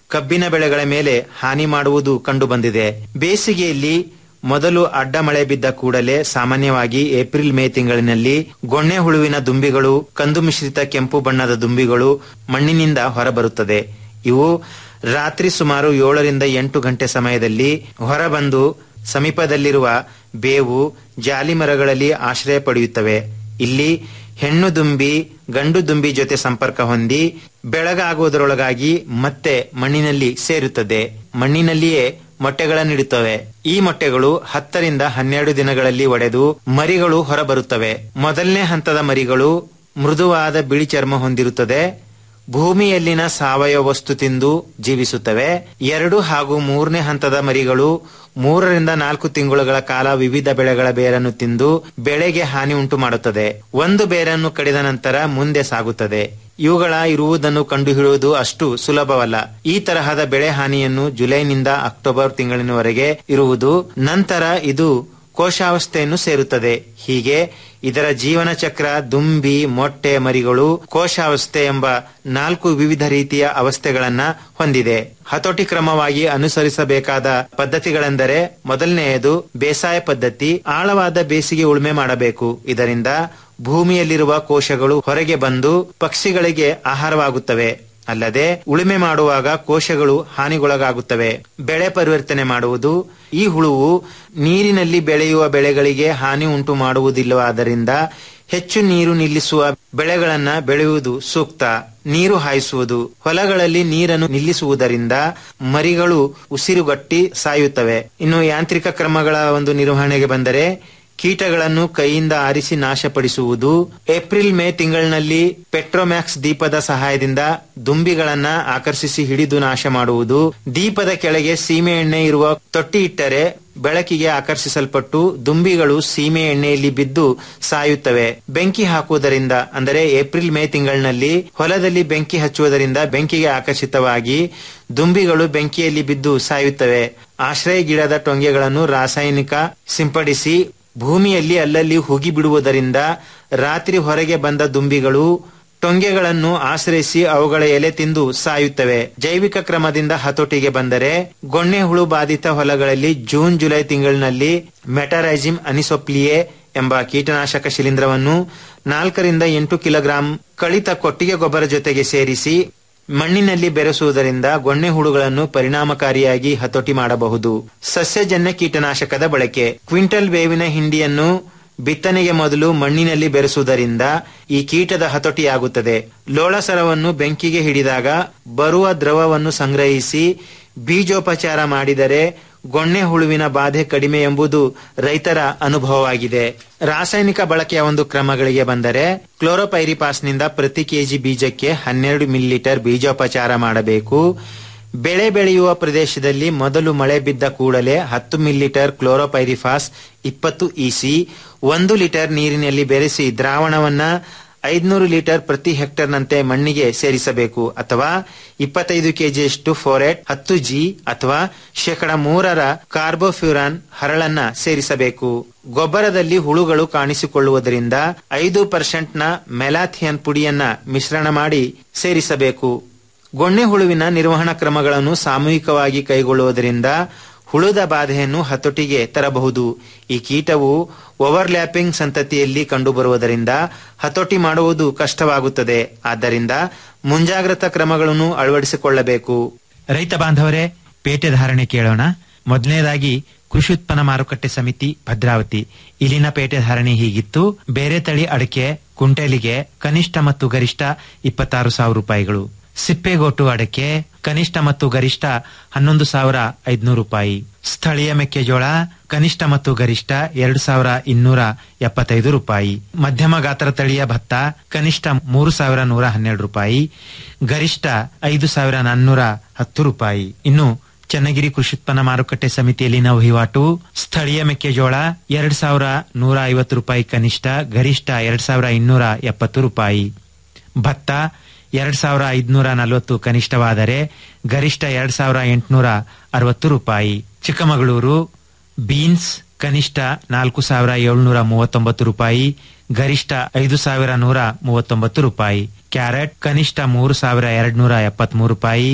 ಕಬ್ಬಿನ ಬೆಳೆಗಳ ಮೇಲೆ ಹಾನಿ ಮಾಡುವುದು ಕಂಡುಬಂದಿದೆ ಬೇಸಿಗೆಯಲ್ಲಿ ಮೊದಲು ಅಡ್ಡ ಮಳೆ ಬಿದ್ದ ಕೂಡಲೇ ಸಾಮಾನ್ಯವಾಗಿ ಏಪ್ರಿಲ್ ಮೇ ತಿಂಗಳಿನಲ್ಲಿ ಗೊಣ್ಣೆ ಹುಳುವಿನ ದುಂಬಿಗಳು ಕಂದು ಮಿಶ್ರಿತ ಕೆಂಪು ಬಣ್ಣದ ದುಂಬಿಗಳು ಮಣ್ಣಿನಿಂದ ಹೊರಬರುತ್ತದೆ ಇವು ರಾತ್ರಿ ಸುಮಾರು ಏಳರಿಂದ ಎಂಟು ಗಂಟೆ ಸಮಯದಲ್ಲಿ ಹೊರಬಂದು ಸಮೀಪದಲ್ಲಿರುವ ಬೇವು ಜಾಲಿ ಮರಗಳಲ್ಲಿ ಆಶ್ರಯ ಪಡೆಯುತ್ತವೆ ಇಲ್ಲಿ ಹೆಣ್ಣು ದುಂಬಿ ಗಂಡು ದುಂಬಿ ಜೊತೆ ಸಂಪರ್ಕ ಹೊಂದಿ ಬೆಳಗಾಗುವುದರೊಳಗಾಗಿ ಮತ್ತೆ ಮಣ್ಣಿನಲ್ಲಿ ಸೇರುತ್ತದೆ ಮಣ್ಣಿನಲ್ಲಿಯೇ ಮೊಟ್ಟೆಗಳನ್ನಿಡುತ್ತವೆ ಈ ಮೊಟ್ಟೆಗಳು ಹತ್ತರಿಂದ ಹನ್ನೆರಡು ದಿನಗಳಲ್ಲಿ ಒಡೆದು ಮರಿಗಳು ಹೊರಬರುತ್ತವೆ ಮೊದಲನೇ ಹಂತದ ಮರಿಗಳು ಮೃದುವಾದ ಬಿಳಿ ಚರ್ಮ ಹೊಂದಿರುತ್ತದೆ ಭೂಮಿಯಲ್ಲಿನ ಸಾವಯವ ವಸ್ತು ತಿಂದು ಜೀವಿಸುತ್ತವೆ ಎರಡು ಹಾಗೂ ಮೂರನೇ ಹಂತದ ಮರಿಗಳು ಮೂರರಿಂದ ನಾಲ್ಕು ತಿಂಗಳುಗಳ ಕಾಲ ವಿವಿಧ ಬೆಳೆಗಳ ಬೇರನ್ನು ತಿಂದು ಬೆಳೆಗೆ ಹಾನಿ ಉಂಟು ಮಾಡುತ್ತದೆ ಒಂದು ಬೇರನ್ನು ಕಡಿದ ನಂತರ ಮುಂದೆ ಸಾಗುತ್ತದೆ ಇವುಗಳ ಇರುವುದನ್ನು ಕಂಡುಹಿಡಿಯುವುದು ಅಷ್ಟು ಸುಲಭವಲ್ಲ ಈ ತರಹದ ಬೆಳೆ ಹಾನಿಯನ್ನು ಜುಲೈನಿಂದ ಅಕ್ಟೋಬರ್ ತಿಂಗಳಿನವರೆಗೆ ಇರುವುದು ನಂತರ ಇದು ಕೋಶಾವಸ್ಥೆಯನ್ನು ಸೇರುತ್ತದೆ ಹೀಗೆ ಇದರ ಜೀವನ ಚಕ್ರ ದುಂಬಿ ಮೊಟ್ಟೆ ಮರಿಗಳು ಕೋಶಾವಸ್ಥೆ ಎಂಬ ನಾಲ್ಕು ವಿವಿಧ ರೀತಿಯ ಅವಸ್ಥೆಗಳನ್ನ ಹೊಂದಿದೆ ಹತೋಟಿ ಕ್ರಮವಾಗಿ ಅನುಸರಿಸಬೇಕಾದ ಪದ್ಧತಿಗಳೆಂದರೆ ಮೊದಲನೆಯದು ಬೇಸಾಯ ಪದ್ಧತಿ ಆಳವಾದ ಬೇಸಿಗೆ ಉಳುಮೆ ಮಾಡಬೇಕು ಇದರಿಂದ ಭೂಮಿಯಲ್ಲಿರುವ ಕೋಶಗಳು ಹೊರಗೆ ಬಂದು ಪಕ್ಷಿಗಳಿಗೆ ಆಹಾರವಾಗುತ್ತವೆ ಅಲ್ಲದೆ ಉಳುಮೆ ಮಾಡುವಾಗ ಕೋಶಗಳು ಹಾನಿಗೊಳಗಾಗುತ್ತವೆ ಬೆಳೆ ಪರಿವರ್ತನೆ ಮಾಡುವುದು ಈ ಹುಳುವು ನೀರಿನಲ್ಲಿ ಬೆಳೆಯುವ ಬೆಳೆಗಳಿಗೆ ಹಾನಿ ಉಂಟು ಮಾಡುವುದಿಲ್ಲವಾದ್ದರಿಂದ ಹೆಚ್ಚು ನೀರು ನಿಲ್ಲಿಸುವ ಬೆಳೆಗಳನ್ನ ಬೆಳೆಯುವುದು ಸೂಕ್ತ ನೀರು ಹಾಯಿಸುವುದು ಹೊಲಗಳಲ್ಲಿ ನೀರನ್ನು ನಿಲ್ಲಿಸುವುದರಿಂದ ಮರಿಗಳು ಉಸಿರುಗಟ್ಟಿ ಸಾಯುತ್ತವೆ ಇನ್ನು ಯಾಂತ್ರಿಕ ಕ್ರಮಗಳ ಒಂದು ನಿರ್ವಹಣೆಗೆ ಬಂದರೆ ಕೀಟಗಳನ್ನು ಕೈಯಿಂದ ಆರಿಸಿ ನಾಶಪಡಿಸುವುದು ಏಪ್ರಿಲ್ ಮೇ ತಿಂಗಳಿನಲ್ಲಿ ಪೆಟ್ರೋಮ್ಯಾಕ್ಸ್ ದೀಪದ ಸಹಾಯದಿಂದ ದುಂಬಿಗಳನ್ನ ಆಕರ್ಷಿಸಿ ಹಿಡಿದು ನಾಶ ಮಾಡುವುದು ದೀಪದ ಕೆಳಗೆ ಸೀಮೆ ಎಣ್ಣೆ ಇರುವ ತೊಟ್ಟಿ ಇಟ್ಟರೆ ಬೆಳಕಿಗೆ ಆಕರ್ಷಿಸಲ್ಪಟ್ಟು ದುಂಬಿಗಳು ಸೀಮೆ ಎಣ್ಣೆಯಲ್ಲಿ ಬಿದ್ದು ಸಾಯುತ್ತವೆ ಬೆಂಕಿ ಹಾಕುವುದರಿಂದ ಅಂದರೆ ಏಪ್ರಿಲ್ ಮೇ ತಿಂಗಳಿನಲ್ಲಿ ಹೊಲದಲ್ಲಿ ಬೆಂಕಿ ಹಚ್ಚುವುದರಿಂದ ಬೆಂಕಿಗೆ ಆಕರ್ಷಿತವಾಗಿ ದುಂಬಿಗಳು ಬೆಂಕಿಯಲ್ಲಿ ಬಿದ್ದು ಸಾಯುತ್ತವೆ ಆಶ್ರಯ ಗಿಡದ ಟೊಂಗೆಗಳನ್ನು ರಾಸಾಯನಿಕ ಸಿಂಪಡಿಸಿ ಭೂಮಿಯಲ್ಲಿ ಅಲ್ಲಲ್ಲಿ ಹುಗಿ ಬಿಡುವುದರಿಂದ ರಾತ್ರಿ ಹೊರಗೆ ಬಂದ ದುಂಬಿಗಳು ಟೊಂಗೆಗಳನ್ನು ಆಶ್ರಯಿಸಿ ಅವುಗಳ ಎಲೆ ತಿಂದು ಸಾಯುತ್ತವೆ ಜೈವಿಕ ಕ್ರಮದಿಂದ ಹತೋಟಿಗೆ ಬಂದರೆ ಗೊಣ್ಣೆ ಹುಳು ಬಾಧಿತ ಹೊಲಗಳಲ್ಲಿ ಜೂನ್ ಜುಲೈ ತಿಂಗಳಿನಲ್ಲಿ ಮೆಟರೈಜಿಮ್ ಅನಿಸೊಪ್ಲಿಯೆ ಎಂಬ ಕೀಟನಾಶಕ ಶಿಲೀಂಧ್ರವನ್ನು ನಾಲ್ಕರಿಂದ ಎಂಟು ಕಿಲೋಗ್ರಾಂ ಕಳಿತ ಕೊಟ್ಟಿಗೆ ಗೊಬ್ಬರ ಜೊತೆಗೆ ಸೇರಿಸಿ ಮಣ್ಣಿನಲ್ಲಿ ಬೆರೆಸುವುದರಿಂದ ಗೊಣ್ಣೆ ಹುಳುಗಳನ್ನು ಪರಿಣಾಮಕಾರಿಯಾಗಿ ಹತೋಟಿ ಮಾಡಬಹುದು ಸಸ್ಯಜನ್ಯ ಕೀಟನಾಶಕದ ಬಳಕೆ ಕ್ವಿಂಟಲ್ ಬೇವಿನ ಹಿಂಡಿಯನ್ನು ಬಿತ್ತನೆಗೆ ಮೊದಲು ಮಣ್ಣಿನಲ್ಲಿ ಬೆರೆಸುವುದರಿಂದ ಈ ಕೀಟದ ಹತೋಟಿಯಾಗುತ್ತದೆ ಲೋಳಸರವನ್ನು ಬೆಂಕಿಗೆ ಹಿಡಿದಾಗ ಬರುವ ದ್ರವವನ್ನು ಸಂಗ್ರಹಿಸಿ ಬೀಜೋಪಚಾರ ಮಾಡಿದರೆ ಗೊಣ್ಣೆ ಹುಳುವಿನ ಬಾಧೆ ಕಡಿಮೆ ಎಂಬುದು ರೈತರ ಅನುಭವವಾಗಿದೆ ರಾಸಾಯನಿಕ ಬಳಕೆಯ ಒಂದು ಕ್ರಮಗಳಿಗೆ ಬಂದರೆ ಕ್ಲೋರೋಪೈರಿಪಾಸ್ನಿಂದ ಪ್ರತಿ ಕೆಜಿ ಬೀಜಕ್ಕೆ ಹನ್ನೆರಡು ಮಿಲಿಲೀಟರ್ ಬೀಜೋಪಚಾರ ಮಾಡಬೇಕು ಬೆಳೆ ಬೆಳೆಯುವ ಪ್ರದೇಶದಲ್ಲಿ ಮೊದಲು ಮಳೆ ಬಿದ್ದ ಕೂಡಲೇ ಹತ್ತು ಮಿಲಿಲೀಟರ್ ಕ್ಲೋರೋಪೈರಿಫಾಸ್ ಇಪ್ಪತ್ತು ಇಸಿ ಒಂದು ಲೀಟರ್ ನೀರಿನಲ್ಲಿ ಬೆರೆಸಿ ದ್ರಾವಣವನ್ನ ಐದ್ನೂರು ಲೀಟರ್ ಪ್ರತಿ ಹೆಕ್ಟರ್ನಂತೆ ಮಣ್ಣಿಗೆ ಸೇರಿಸಬೇಕು ಅಥವಾ ಇಪ್ಪತ್ತೈದು ಕೆಜಿಯಷ್ಟು ಫೋರೆಟ್ ಹತ್ತು ಜಿ ಅಥವಾ ಶೇಕಡ ಮೂರರ ಕಾರ್ಬೋಫ್ಯೂರಾನ್ ಹರಳನ್ನ ಸೇರಿಸಬೇಕು ಗೊಬ್ಬರದಲ್ಲಿ ಹುಳುಗಳು ಕಾಣಿಸಿಕೊಳ್ಳುವುದರಿಂದ ಐದು ಪರ್ಸೆಂಟ್ನ ಮೆಲಾಥಿಯನ್ ಪುಡಿಯನ್ನ ಮಿಶ್ರಣ ಮಾಡಿ ಸೇರಿಸಬೇಕು ಗೊಣ್ಣೆ ಹುಳುವಿನ ನಿರ್ವಹಣಾ ಕ್ರಮಗಳನ್ನು ಸಾಮೂಹಿಕವಾಗಿ ಕೈಗೊಳ್ಳುವುದರಿಂದ ಹುಳುದ ಬಾಧೆಯನ್ನು ಹತೋಟಿಗೆ ತರಬಹುದು ಈ ಕೀಟವು ಓವರ್ಲ್ಯಾಪಿಂಗ್ ಸಂತತಿಯಲ್ಲಿ ಕಂಡುಬರುವುದರಿಂದ ಹತೋಟಿ ಮಾಡುವುದು ಕಷ್ಟವಾಗುತ್ತದೆ ಆದ್ದರಿಂದ ಮುಂಜಾಗ್ರತಾ ಕ್ರಮಗಳನ್ನು ಅಳವಡಿಸಿಕೊಳ್ಳಬೇಕು ರೈತ ಬಾಂಧವರೇ ಪೇಟೆ ಧಾರಣೆ ಕೇಳೋಣ ಮೊದಲನೇದಾಗಿ ಕೃಷಿ ಉತ್ಪನ್ನ ಮಾರುಕಟ್ಟೆ ಸಮಿತಿ ಭದ್ರಾವತಿ ಇಲ್ಲಿನ ಪೇಟೆ ಧಾರಣೆ ಹೀಗಿತ್ತು ಬೇರೆ ತಳಿ ಅಡಕೆ ಕುಂಟೆಲಿಗೆ ಕನಿಷ್ಠ ಮತ್ತು ಗರಿಷ್ಠ ಇಪ್ಪತ್ತಾರು ಸಾವಿರ ರೂಪಾಯಿಗಳು ಸಿಪ್ಪೆಗೋಟು ಅಡಕೆ ಕನಿಷ್ಠ ಮತ್ತು ಗರಿಷ್ಠ ಹನ್ನೊಂದು ಸಾವಿರ ಐದ್ನೂರು ರೂಪಾಯಿ ಸ್ಥಳೀಯ ಮೆಕ್ಕೆಜೋಳ ಕನಿಷ್ಠ ಮತ್ತು ಗರಿಷ್ಠ ಎರಡು ಸಾವಿರ ಇನ್ನೂರ ಎಪ್ಪತ್ತೈದು ರೂಪಾಯಿ ಮಧ್ಯಮ ಗಾತ್ರ ತಳಿಯ ಭತ್ತ ಕನಿಷ್ಠ ಮೂರು ಸಾವಿರ ನೂರ ಹನ್ನೆರಡು ರೂಪಾಯಿ ಗರಿಷ್ಠ ಐದು ಸಾವಿರ ನಾನ್ನೂರ ಹತ್ತು ರೂಪಾಯಿ ಇನ್ನು ಚನ್ನಗಿರಿ ಕೃಷಿ ಉತ್ಪನ್ನ ಮಾರುಕಟ್ಟೆ ಸಮಿತಿಯಲ್ಲಿನ ವಹಿವಾಟು ಸ್ಥಳೀಯ ಮೆಕ್ಕೆಜೋಳ ಎರಡ್ ಸಾವಿರ ನೂರ ಐವತ್ತು ರೂಪಾಯಿ ಕನಿಷ್ಠ ಗರಿಷ್ಠ ಎರಡ್ ಸಾವಿರ ಇನ್ನೂರ ಎಪ್ಪತ್ತು ರೂಪಾಯಿ ಭತ್ತ ಎರಡ್ ಸಾವಿರ ಐದ್ನೂರ ನಲವತ್ತು ಕನಿಷ್ಠವಾದರೆ ಗರಿಷ್ಠ ಎರಡ್ ಸಾವಿರ ಎಂಟುನೂರ ಅರವತ್ತು ರೂಪಾಯಿ ಚಿಕ್ಕಮಗಳೂರು ಬೀನ್ಸ್ ಕನಿಷ್ಠ ನಾಲ್ಕು ಸಾವಿರ ಏಳ್ನೂರ ಮೂವತ್ತೊಂಬತ್ತು ರೂಪಾಯಿ ಗರಿಷ್ಠ ಐದು ಸಾವಿರ ನೂರ ಮೂವತ್ತೊಂಬತ್ತು ರೂಪಾಯಿ ಕ್ಯಾರೆಟ್ ಕನಿಷ್ಠ ಮೂರು ಸಾವಿರ ಎರಡ್ನೂರ ಎಪ್ಪತ್ಮೂರು ರೂಪಾಯಿ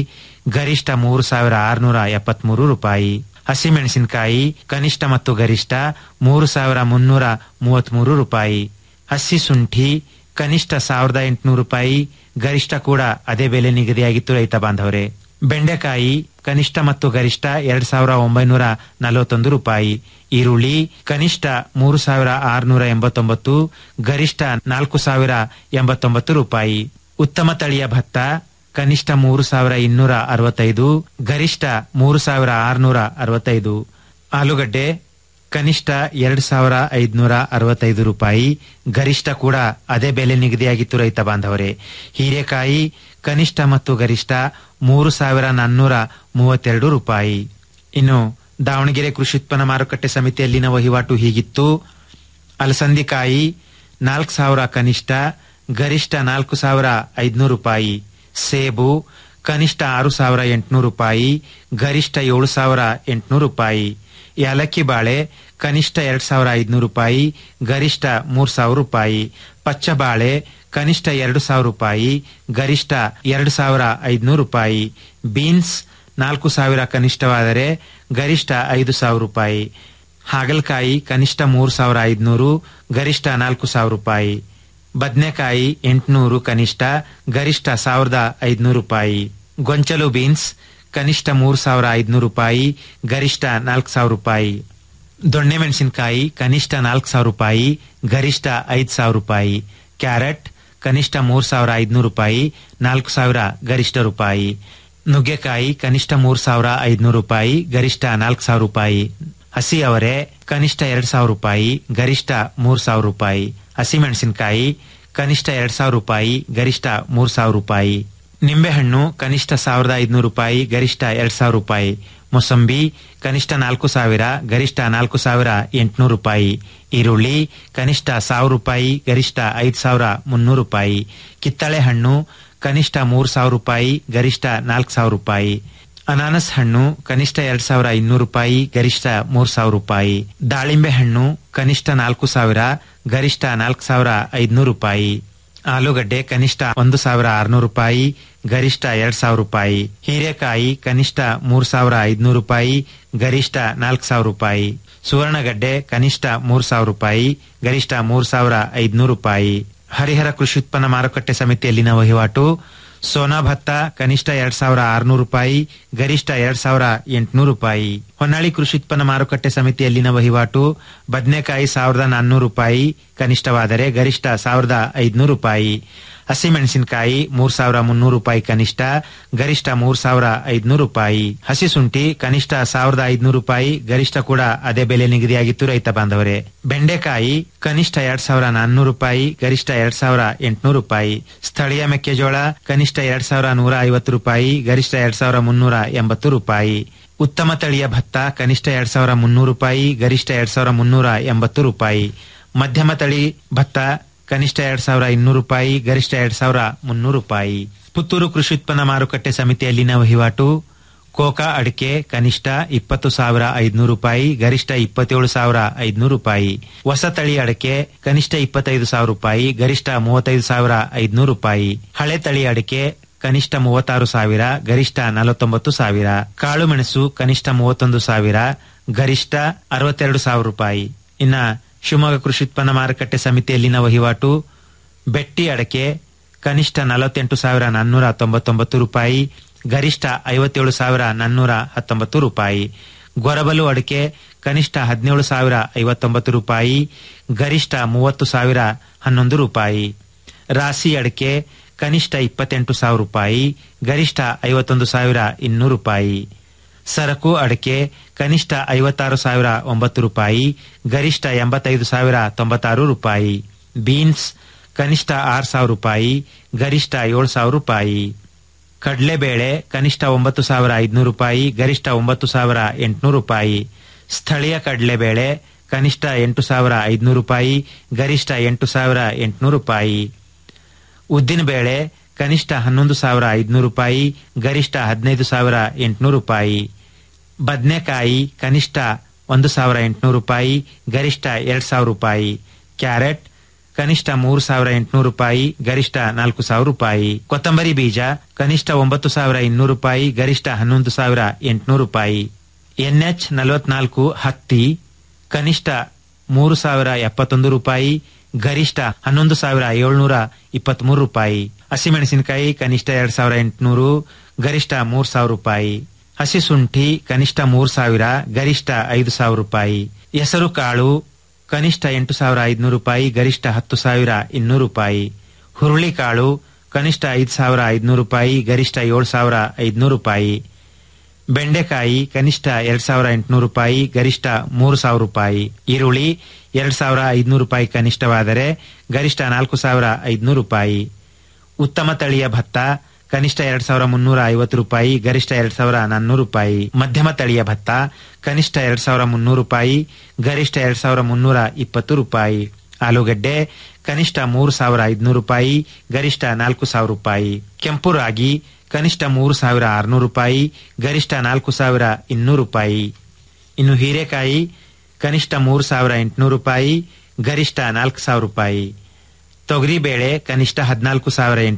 ಗರಿಷ್ಠ ಮೂರು ಸಾವಿರ ಆರುನೂರ ಎಪ್ಪತ್ಮೂರು ರೂಪಾಯಿ ಹಸಿಮೆಣಸಿನಕಾಯಿ ಕನಿಷ್ಠ ಮತ್ತು ಗರಿಷ್ಠ ಮೂರು ಸಾವಿರ ಮುನ್ನೂರ ಮೂವತ್ಮೂರು ರೂಪಾಯಿ ಹಸಿ ಶುಂಠಿ ಕನಿಷ್ಠ ಸಾವಿರದ ಎಂಟುನೂರು ರೂಪಾಯಿ ಗರಿಷ್ಠ ಕೂಡ ಅದೇ ಬೆಲೆ ನಿಗದಿಯಾಗಿತ್ತು ರೈತ ಬಾಂಧವರೇ ಬೆಂಡೆಕಾಯಿ ಕನಿಷ್ಠ ಮತ್ತು ಗರಿಷ್ಠ ಎರಡ್ ಸಾವಿರ ಒಂಬೈನೂರ ನಲವತ್ತೊಂದು ರೂಪಾಯಿ ಈರುಳ್ಳಿ ಕನಿಷ್ಠ ಮೂರು ಸಾವಿರ ಆರುನೂರ ಎಂಬತ್ತೊಂಬತ್ತು ಗರಿಷ್ಠ ನಾಲ್ಕು ಸಾವಿರ ಎಂಬತ್ತೊಂಬತ್ತು ರೂಪಾಯಿ ಉತ್ತಮ ತಳಿಯ ಭತ್ತ ಕನಿಷ್ಠ ಮೂರು ಸಾವಿರ ಇನ್ನೂರ ಅರವತ್ತೈದು ಗರಿಷ್ಠ ಮೂರು ಸಾವಿರ ಆರುನೂರ ಅರವತ್ತೈದು ಆಲೂಗಡ್ಡೆ ಕನಿಷ್ಠ ಎರಡ್ ಸಾವಿರ ಐದುನೂರ ಅರವತ್ತೈದು ರೂಪಾಯಿ ಗರಿಷ್ಠ ಕೂಡ ಅದೇ ಬೆಲೆ ನಿಗದಿಯಾಗಿತ್ತು ರೈತ ಬಾಂಧವರೇ ಹೀರೆಕಾಯಿ ಕನಿಷ್ಠ ಮತ್ತು ಗರಿಷ್ಠ ಮೂರು ಸಾವಿರ ನಾನ್ನೂರ ಮೂವತ್ತೆರಡು ರೂಪಾಯಿ ಇನ್ನು ದಾವಣಗೆರೆ ಕೃಷಿ ಉತ್ಪನ್ನ ಮಾರುಕಟ್ಟೆ ಸಮಿತಿಯಲ್ಲಿನ ವಹಿವಾಟು ಹೀಗಿತ್ತು ಅಲಸಂದಿಕಾಯಿ ನಾಲ್ಕು ಸಾವಿರ ಕನಿಷ್ಠ ಗರಿಷ್ಠ ನಾಲ್ಕು ಸಾವಿರ ಐದುನೂರು ರೂಪಾಯಿ ಸೇಬು ಕನಿಷ್ಠ ಆರು ಸಾವಿರ ಎಂಟುನೂರು ರೂಪಾಯಿ ಗರಿಷ್ಠ ಏಳು ಸಾವಿರ ಎಂಟುನೂರು ರೂಪಾಯಿ ಏಲಕ್ಕಿ ಬಾಳೆ ಕನಿಷ್ಠ ಎರಡ್ ಸಾವಿರ ಐದುನೂರು ರೂಪಾಯಿ ಗರಿಷ್ಠ ಮೂರ್ ಸಾವಿರ ರೂಪಾಯಿ ಪಚ್ಚ ಬಾಳೆ ಕನಿಷ್ಠ ಎರಡು ಸಾವಿರ ರೂಪಾಯಿ ಗರಿಷ್ಠ ಎರಡು ಸಾವಿರ ಐದುನೂರು ರೂಪಾಯಿ ಬೀನ್ಸ್ ನಾಲ್ಕು ಸಾವಿರ ಕನಿಷ್ಠವಾದರೆ ಗರಿಷ್ಠ ಐದು ಸಾವಿರ ರೂಪಾಯಿ ಹಾಗಲಕಾಯಿ ಕನಿಷ್ಠ ಮೂರು ಸಾವಿರ ಐದುನೂರು ಗರಿಷ್ಠ ನಾಲ್ಕು ಸಾವಿರ ರೂಪಾಯಿ ಬದನೆಕಾಯಿ ಎಂಟುನೂರು ಕನಿಷ್ಠ ಗರಿಷ್ಠ ಸಾವಿರದ ಐದುನೂರು ರೂಪಾಯಿ ಗೊಂಚಲು ಬೀನ್ಸ್ ಕನಿಷ್ಠ ಮೂರು ಸಾವಿರ ಐದುನೂರು ರೂಪಾಯಿ ಗರಿಷ್ಠ ನಾಲ್ಕು ಸಾವಿರ ರೂಪಾಯಿ ದೊಣ್ಣೆ ಮೆಣಸಿನಕಾಯಿ ಕನಿಷ್ಠ ನಾಲ್ಕು ಸಾವಿರ ರೂಪಾಯಿ ಗರಿಷ್ಠ ಐದು ಸಾವಿರ ರೂಪಾಯಿ ಕ್ಯಾರೆಟ್ ಕನಿಷ್ಠ ಮೂರು ಸಾವಿರ ಐದುನೂರು ರೂಪಾಯಿ ನಾಲ್ಕು ಸಾವಿರ ಗರಿಷ್ಠ ರೂಪಾಯಿ ನುಗ್ಗೆಕಾಯಿ ಕನಿಷ್ಠ ಮೂರು ಸಾವಿರ ಐದುನೂರು ರೂಪಾಯಿ ಗರಿಷ್ಠ ನಾಲ್ಕು ಸಾವಿರ ರೂಪಾಯಿ ಹಸಿ ಅವರೆ ಕನಿಷ್ಠ ಎರಡ್ ಸಾವಿರ ರೂಪಾಯಿ ಗರಿಷ್ಠ ಮೂರ್ ಸಾವಿರ ರೂಪಾಯಿ ಹಸಿಮೆಣಸಿನಕಾಯಿ ಕನಿಷ್ಠ ಎರಡ್ ಸಾವಿರ ರೂಪಾಯಿ ಗರಿಷ್ಠ ಮೂರ್ ಸಾವಿರ ರೂಪಾಯಿ ನಿಂಬೆಹಣ್ಣು ಕನಿಷ್ಠ ಸಾವಿರದ ಐದುನೂರು ರೂಪಾಯಿ ಗರಿಷ್ಠ ಎರಡ್ ಸಾವಿರ ರೂಪಾಯಿ ಮೊಸಂಬಿ ಕನಿಷ್ಠ ನಾಲ್ಕು ಸಾವಿರ ಗರಿಷ್ಠ ನಾಲ್ಕು ಸಾವಿರ ಎಂಟುನೂರು ರೂಪಾಯಿ ಈರುಳ್ಳಿ ಕನಿಷ್ಠ ಸಾವಿರ ರೂಪಾಯಿ ಗರಿಷ್ಠ ಐದು ಸಾವಿರ ಮುನ್ನೂರು ರೂಪಾಯಿ ಕಿತ್ತಳೆ ಹಣ್ಣು ಕನಿಷ್ಠ ಮೂರು ಸಾವಿರ ರೂಪಾಯಿ ಗರಿಷ್ಠ ನಾಲ್ಕು ಸಾವಿರ ರೂಪಾಯಿ ಅನಾನಸ್ ಹಣ್ಣು ಕನಿಷ್ಠ ಎರಡ್ ಸಾವಿರ ಇನ್ನೂರು ರೂಪಾಯಿ ಗರಿಷ್ಠ ಮೂರ್ ಸಾವಿರ ರೂಪಾಯಿ ದಾಳಿಂಬೆ ಹಣ್ಣು ಕನಿಷ್ಠ ನಾಲ್ಕು ಸಾವಿರ ಗರಿಷ್ಠ ನಾಲ್ಕು ಸಾವಿರ ಐದುನೂರು ರೂಪಾಯಿ ಆಲೂಗಡ್ಡೆ ಕನಿಷ್ಠ ಒಂದು ಸಾವಿರ ಆರುನೂರು ರೂಪಾಯಿ ಗರಿಷ್ಠ ಎರಡ್ ಸಾವಿರ ರೂಪಾಯಿ ಹೀರೆಕಾಯಿ ಕನಿಷ್ಠ ಮೂರ್ ಸಾವಿರ ಐದುನೂರು ರೂಪಾಯಿ ಗರಿಷ್ಠ ನಾಲ್ಕು ಸಾವಿರ ರೂಪಾಯಿ ಸುವರ್ಣಗಡ್ಡೆ ಕನಿಷ್ಠ ಮೂರ್ ಸಾವಿರ ರೂಪಾಯಿ ಗರಿಷ್ಠ ಮೂರ್ ಸಾವಿರ ಐದುನೂರು ರೂಪಾಯಿ ಹರಿಹರ ಕೃಷಿ ಉತ್ಪನ್ನ ಮಾರುಕಟ್ಟೆ ಸಮಿತಿಯಲ್ಲಿನ ವಹಿವಾಟು ಸೋನಾ ಭತ್ತ ಕನಿಷ್ಠ ಎರಡ್ ಸಾವಿರ ಆರುನೂರು ರೂಪಾಯಿ ಗರಿಷ್ಠ ಎರಡ್ ಸಾವಿರ ಎಂಟುನೂರು ರೂಪಾಯಿ ಹೊನ್ನಾಳಿ ಕೃಷಿ ಉತ್ಪನ್ನ ಮಾರುಕಟ್ಟೆ ಸಮಿತಿಯಲ್ಲಿನ ವಹಿವಾಟು ಬದನೆಕಾಯಿ ಸಾವಿರದ ನಾನ್ನೂರು ರೂಪಾಯಿ ಕನಿಷ್ಠವಾದರೆ ಗರಿಷ್ಠ ಸಾವಿರದ ಐದುನೂರು ರೂಪಾಯಿ ಹಸಿಮೆಣಸಿನಕಾಯಿ ಮೂರ್ ಸಾವಿರ ಮುನ್ನೂರು ರೂಪಾಯಿ ಕನಿಷ್ಠ ಗರಿಷ್ಠ ಮೂರ್ ಸಾವಿರ ಐದುನೂರು ರೂಪಾಯಿ ಹಸಿ ಶುಂಠಿ ಕನಿಷ್ಠ ಸಾವಿರದ ಐದುನೂರು ರೂಪಾಯಿ ಗರಿಷ್ಠ ಕೂಡ ಅದೇ ಬೆಲೆ ನಿಗದಿಯಾಗಿತ್ತು ರೈತ ಬಾಂಧವರೇ ಬೆಂಡೆಕಾಯಿ ಕನಿಷ್ಠ ಎರಡ್ ಸಾವಿರ ನಾನ್ನೂರು ರೂಪಾಯಿ ಗರಿಷ್ಠ ಎರಡ್ ಸಾವಿರ ಎಂಟುನೂರು ರೂಪಾಯಿ ಸ್ಥಳೀಯ ಮೆಕ್ಕೆಜೋಳ ಕನಿಷ್ಠ ಎರಡ್ ಸಾವಿರ ನೂರ ಐವತ್ತು ರೂಪಾಯಿ ಗರಿಷ್ಠ ಎರಡ್ ಸಾವಿರ ಮುನ್ನೂರ ಎಂಬತ್ತು ರೂಪಾಯಿ ಉತ್ತಮ ತಳಿಯ ಭತ್ತ ಕನಿಷ್ಠ ಎರಡ್ ಸಾವಿರ ಮುನ್ನೂರು ರೂಪಾಯಿ ಗರಿಷ್ಠ ಎರಡ್ ಸಾವಿರ ಮುನ್ನೂರ ಎಂಬತ್ತು ರೂಪಾಯಿ ಮಧ್ಯಮ ತಳಿ ಭತ್ತ ಕನಿಷ್ಠ ಎರಡ್ ಸಾವಿರ ಇನ್ನೂರು ರೂಪಾಯಿ ಗರಿಷ್ಠ ಎರಡ್ ಸಾವಿರ ಮುನ್ನೂರು ರೂಪಾಯಿ ಪುತ್ತೂರು ಕೃಷಿ ಉತ್ಪನ್ನ ಮಾರುಕಟ್ಟೆ ಸಮಿತಿಯಲ್ಲಿನ ವಹಿವಾಟು ಕೋಕಾ ಅಡಿಕೆ ಕನಿಷ್ಠ ಇಪ್ಪತ್ತು ಸಾವಿರ ಐದುನೂರು ರೂಪಾಯಿ ಗರಿಷ್ಠ ಇಪ್ಪತ್ತೇಳು ಸಾವಿರ ಐದುನೂರು ರೂಪಾಯಿ ಹೊಸ ತಳಿ ಅಡಿಕೆ ಕನಿಷ್ಠ ಇಪ್ಪತ್ತೈದು ಸಾವಿರ ರೂಪಾಯಿ ಗರಿಷ್ಠ ಮೂವತ್ತೈದು ಸಾವಿರ ಐದುನೂರು ರೂಪಾಯಿ ಹಳೆ ತಳಿ ಅಡಿಕೆ ಕನಿಷ್ಠ ಮೂವತ್ತಾರು ಸಾವಿರ ಗರಿಷ್ಠ ನಲವತ್ತೊಂಬತ್ತು ಸಾವಿರ ಕಾಳು ಮೆಣಸು ಕನಿಷ್ಠ ಮೂವತ್ತೊಂದು ಸಾವಿರ ಗರಿಷ್ಠ ಅರವತ್ತೆರಡು ಸಾವಿರ ರೂಪಾಯಿ ಇನ್ನ ಶಿವಮೊಗ್ಗ ಕೃಷಿ ಉತ್ಪನ್ನ ಮಾರುಕಟ್ಟೆ ಸಮಿತಿಯಲ್ಲಿನ ವಹಿವಾಟು ಬೆಟ್ಟಿ ಅಡಕೆ ಕನಿಷ್ಠ ನಲವತ್ತೆಂಟು ಸಾವಿರ ನಾನ್ನೂರ ತೊಂಬತ್ತೊಂಬತ್ತು ರೂಪಾಯಿ ಗರಿಷ್ಠ ಐವತ್ತೇಳು ಸಾವಿರ ನಾನ್ನೂರ ಹತ್ತೊಂಬತ್ತು ರೂಪಾಯಿ ಗೊರಬಲು ಅಡಿಕೆ ಕನಿಷ್ಠ ಹದಿನೇಳು ಸಾವಿರ ಐವತ್ತೊಂಬತ್ತು ರೂಪಾಯಿ ಗರಿಷ್ಠ ಮೂವತ್ತು ಸಾವಿರ ಹನ್ನೊಂದು ರೂಪಾಯಿ ರಾಸಿ ಅಡಿಕೆ ಕನಿಷ್ಠ ಇಪ್ಪತ್ತೆಂಟು ಸಾವಿರ ರೂಪಾಯಿ ಗರಿಷ್ಠ ಐವತ್ತೊಂದು ಸಾವಿರ ಇನ್ನೂರು ರೂಪಾಯಿ ಸರಕು ಅಡಿಕೆ ಕನಿಷ್ಠ ಐವತ್ತಾರು ಸಾವಿರ ಒಂಬತ್ತು ರೂಪಾಯಿ ಗರಿಷ್ಠ ಎಂಬತ್ತೈದು ಸಾವಿರ ತೊಂಬತ್ತಾರು ರೂಪಾಯಿ ಬೀನ್ಸ್ ಕನಿಷ್ಠ ಆರು ಸಾವಿರ ರೂಪಾಯಿ ಗರಿಷ್ಠ ಏಳು ಸಾವಿರ ರೂಪಾಯಿ ಕಡಲೆಬೇಳೆ ಕನಿಷ್ಠ ಒಂಬತ್ತು ಸಾವಿರ ಐದುನೂರು ರೂಪಾಯಿ ಗರಿಷ್ಠ ಒಂಬತ್ತು ಸಾವಿರ ಎಂಟುನೂರು ರೂಪಾಯಿ ಸ್ಥಳೀಯ ಕಡಲೆಬೇಳೆ ಕನಿಷ್ಠ ಎಂಟು ಸಾವಿರ ಐದುನೂರು ರೂಪಾಯಿ ಗರಿಷ್ಠ ಎಂಟು ಸಾವಿರ ಎಂಟುನೂರು ರೂಪಾಯಿ ಉದ್ದಿನಬೇಳೆ ಕನಿಷ್ಠ ಹನ್ನೊಂದು ಸಾವಿರ ಐದುನೂರು ರೂಪಾಯಿ ಗರಿಷ್ಠ ಹದಿನೈದು ಸಾವಿರ ಎಂಟುನೂರು ರೂಪಾಯಿ ಬದನೆಕಾಯಿ ಕನಿಷ್ಠ ಒಂದು ಸಾವಿರ ಎಂಟುನೂರು ರೂಪಾಯಿ ಗರಿಷ್ಠ ಎರಡ್ ಸಾವಿರ ರೂಪಾಯಿ ಕ್ಯಾರೆಟ್ ಕನಿಷ್ಠ ಮೂರು ಸಾವಿರ ಎಂಟುನೂರು ರೂಪಾಯಿ ಗರಿಷ್ಠ ನಾಲ್ಕು ಸಾವಿರ ರೂಪಾಯಿ ಕೊತ್ತಂಬರಿ ಬೀಜ ಕನಿಷ್ಠ ಒಂಬತ್ತು ಸಾವಿರ ಇನ್ನೂರು ರೂಪಾಯಿ ಗರಿಷ್ಠ ಹನ್ನೊಂದು ಸಾವಿರ ಎಂಟುನೂರು ರೂಪಾಯಿ ಎನ್ಎಚ್ ನಲವತ್ನಾಲ್ಕು ಹತ್ತಿ ಕನಿಷ್ಠ ಮೂರು ಸಾವಿರ ಎಪ್ಪತ್ತೊಂದು ರೂಪಾಯಿ ಗರಿಷ್ಠ ಹನ್ನೊಂದು ಸಾವಿರ ಏಳ್ನೂರ ಇಪ್ಪತ್ಮೂರು ರೂಪಾಯಿ ಹಸಿಮೆಣಸಿನಕಾಯಿ ಕನಿಷ್ಠ ಎರಡ್ ಸಾವಿರ ಎಂಟುನೂರು ಗರಿಷ್ಠ ಮೂರ್ ಸಾವಿರ ರೂಪಾಯಿ ಹಸಿ ಶುಂಠಿ ಕನಿಷ್ಠ ಮೂರ್ ಸಾವಿರ ಗರಿಷ್ಠ ಐದು ಸಾವಿರ ರೂಪಾಯಿ ಹೆಸರು ಕಾಳು ಕನಿಷ್ಠ ಎಂಟು ಸಾವಿರ ಐದುನೂರು ರೂಪಾಯಿ ಗರಿಷ್ಠ ಹತ್ತು ಸಾವಿರ ಇನ್ನೂರು ರೂಪಾಯಿ ಹುರುಳಿಕಾಳು ಕನಿಷ್ಠ ಐದು ಸಾವಿರ ಐದುನೂರು ರೂಪಾಯಿ ಗರಿಷ್ಠ ಏಳು ಸಾವಿರ ಐದುನೂರು ರೂಪಾಯಿ ಬೆಂಡೆಕಾಯಿ ಕನಿಷ್ಠ ಎರಡ್ ಸಾವಿರ ಎಂಟುನೂರು ರೂಪಾಯಿ ಗರಿಷ್ಠ ಮೂರು ಸಾವಿರ ರೂಪಾಯಿ ಈರುಳ್ಳಿ ಎರಡ್ ಸಾವಿರ ಐದುನೂರು ರೂಪಾಯಿ ಕನಿಷ್ಠವಾದರೆ ಗರಿಷ್ಠ ನಾಲ್ಕು ಸಾವಿರ ಐದುನೂರು ರೂಪಾಯಿ ಉತ್ತಮ ತಳಿಯ ಭತ್ತ ಕನಿಷ್ಠ ಎರಡ್ ಸಾವಿರ ಮುನ್ನೂರ ಐವತ್ತು ರೂಪಾಯಿ ಗರಿಷ್ಠ ಎರಡ್ ಸಾವಿರ ನಾನ್ನೂರು ರೂಪಾಯಿ ಮಧ್ಯಮ ತಳಿಯ ಭತ್ತ ಕನಿಷ್ಠ ಎರಡ್ ಸಾವಿರ ಮುನ್ನೂರು ರೂಪಾಯಿ ಗರಿಷ್ಠ ಎರಡ್ ಸಾವಿರ ಮುನ್ನೂರ ಇಪ್ಪತ್ತು ರೂಪಾಯಿ ಆಲೂಗಡ್ಡೆ ಕನಿಷ್ಠ ಮೂರು ಸಾವಿರ ಐದುನೂರು ರೂಪಾಯಿ ಗರಿಷ್ಠ ನಾಲ್ಕು ಸಾವಿರ ರೂಪಾಯಿ ಕೆಂಪು ರಾಗಿ ಕನಿಷ್ಠ ಮೂರು ಸಾವಿರ ಆರುನೂರು ರೂಪಾಯಿ ಗರಿಷ್ಠ ನಾಲ್ಕು ಸಾವಿರ ಇನ್ನೂರು ರೂಪಾಯಿ ಇನ್ನು ಹೀರೆಕಾಯಿ ಕನಿಷ್ಠ ಮೂರು ಸಾವಿರ ಎಂಟುನೂರು ರೂಪಾಯಿ ಗರಿಷ್ಠ ನಾಲ್ಕು ಸಾವಿರ ರೂಪಾಯಿ ತೊಗರಿಬೇಳೆ ಕನಿಷ್ಠ ಹದಿನಾಲ್ಕು ಸಾವಿರ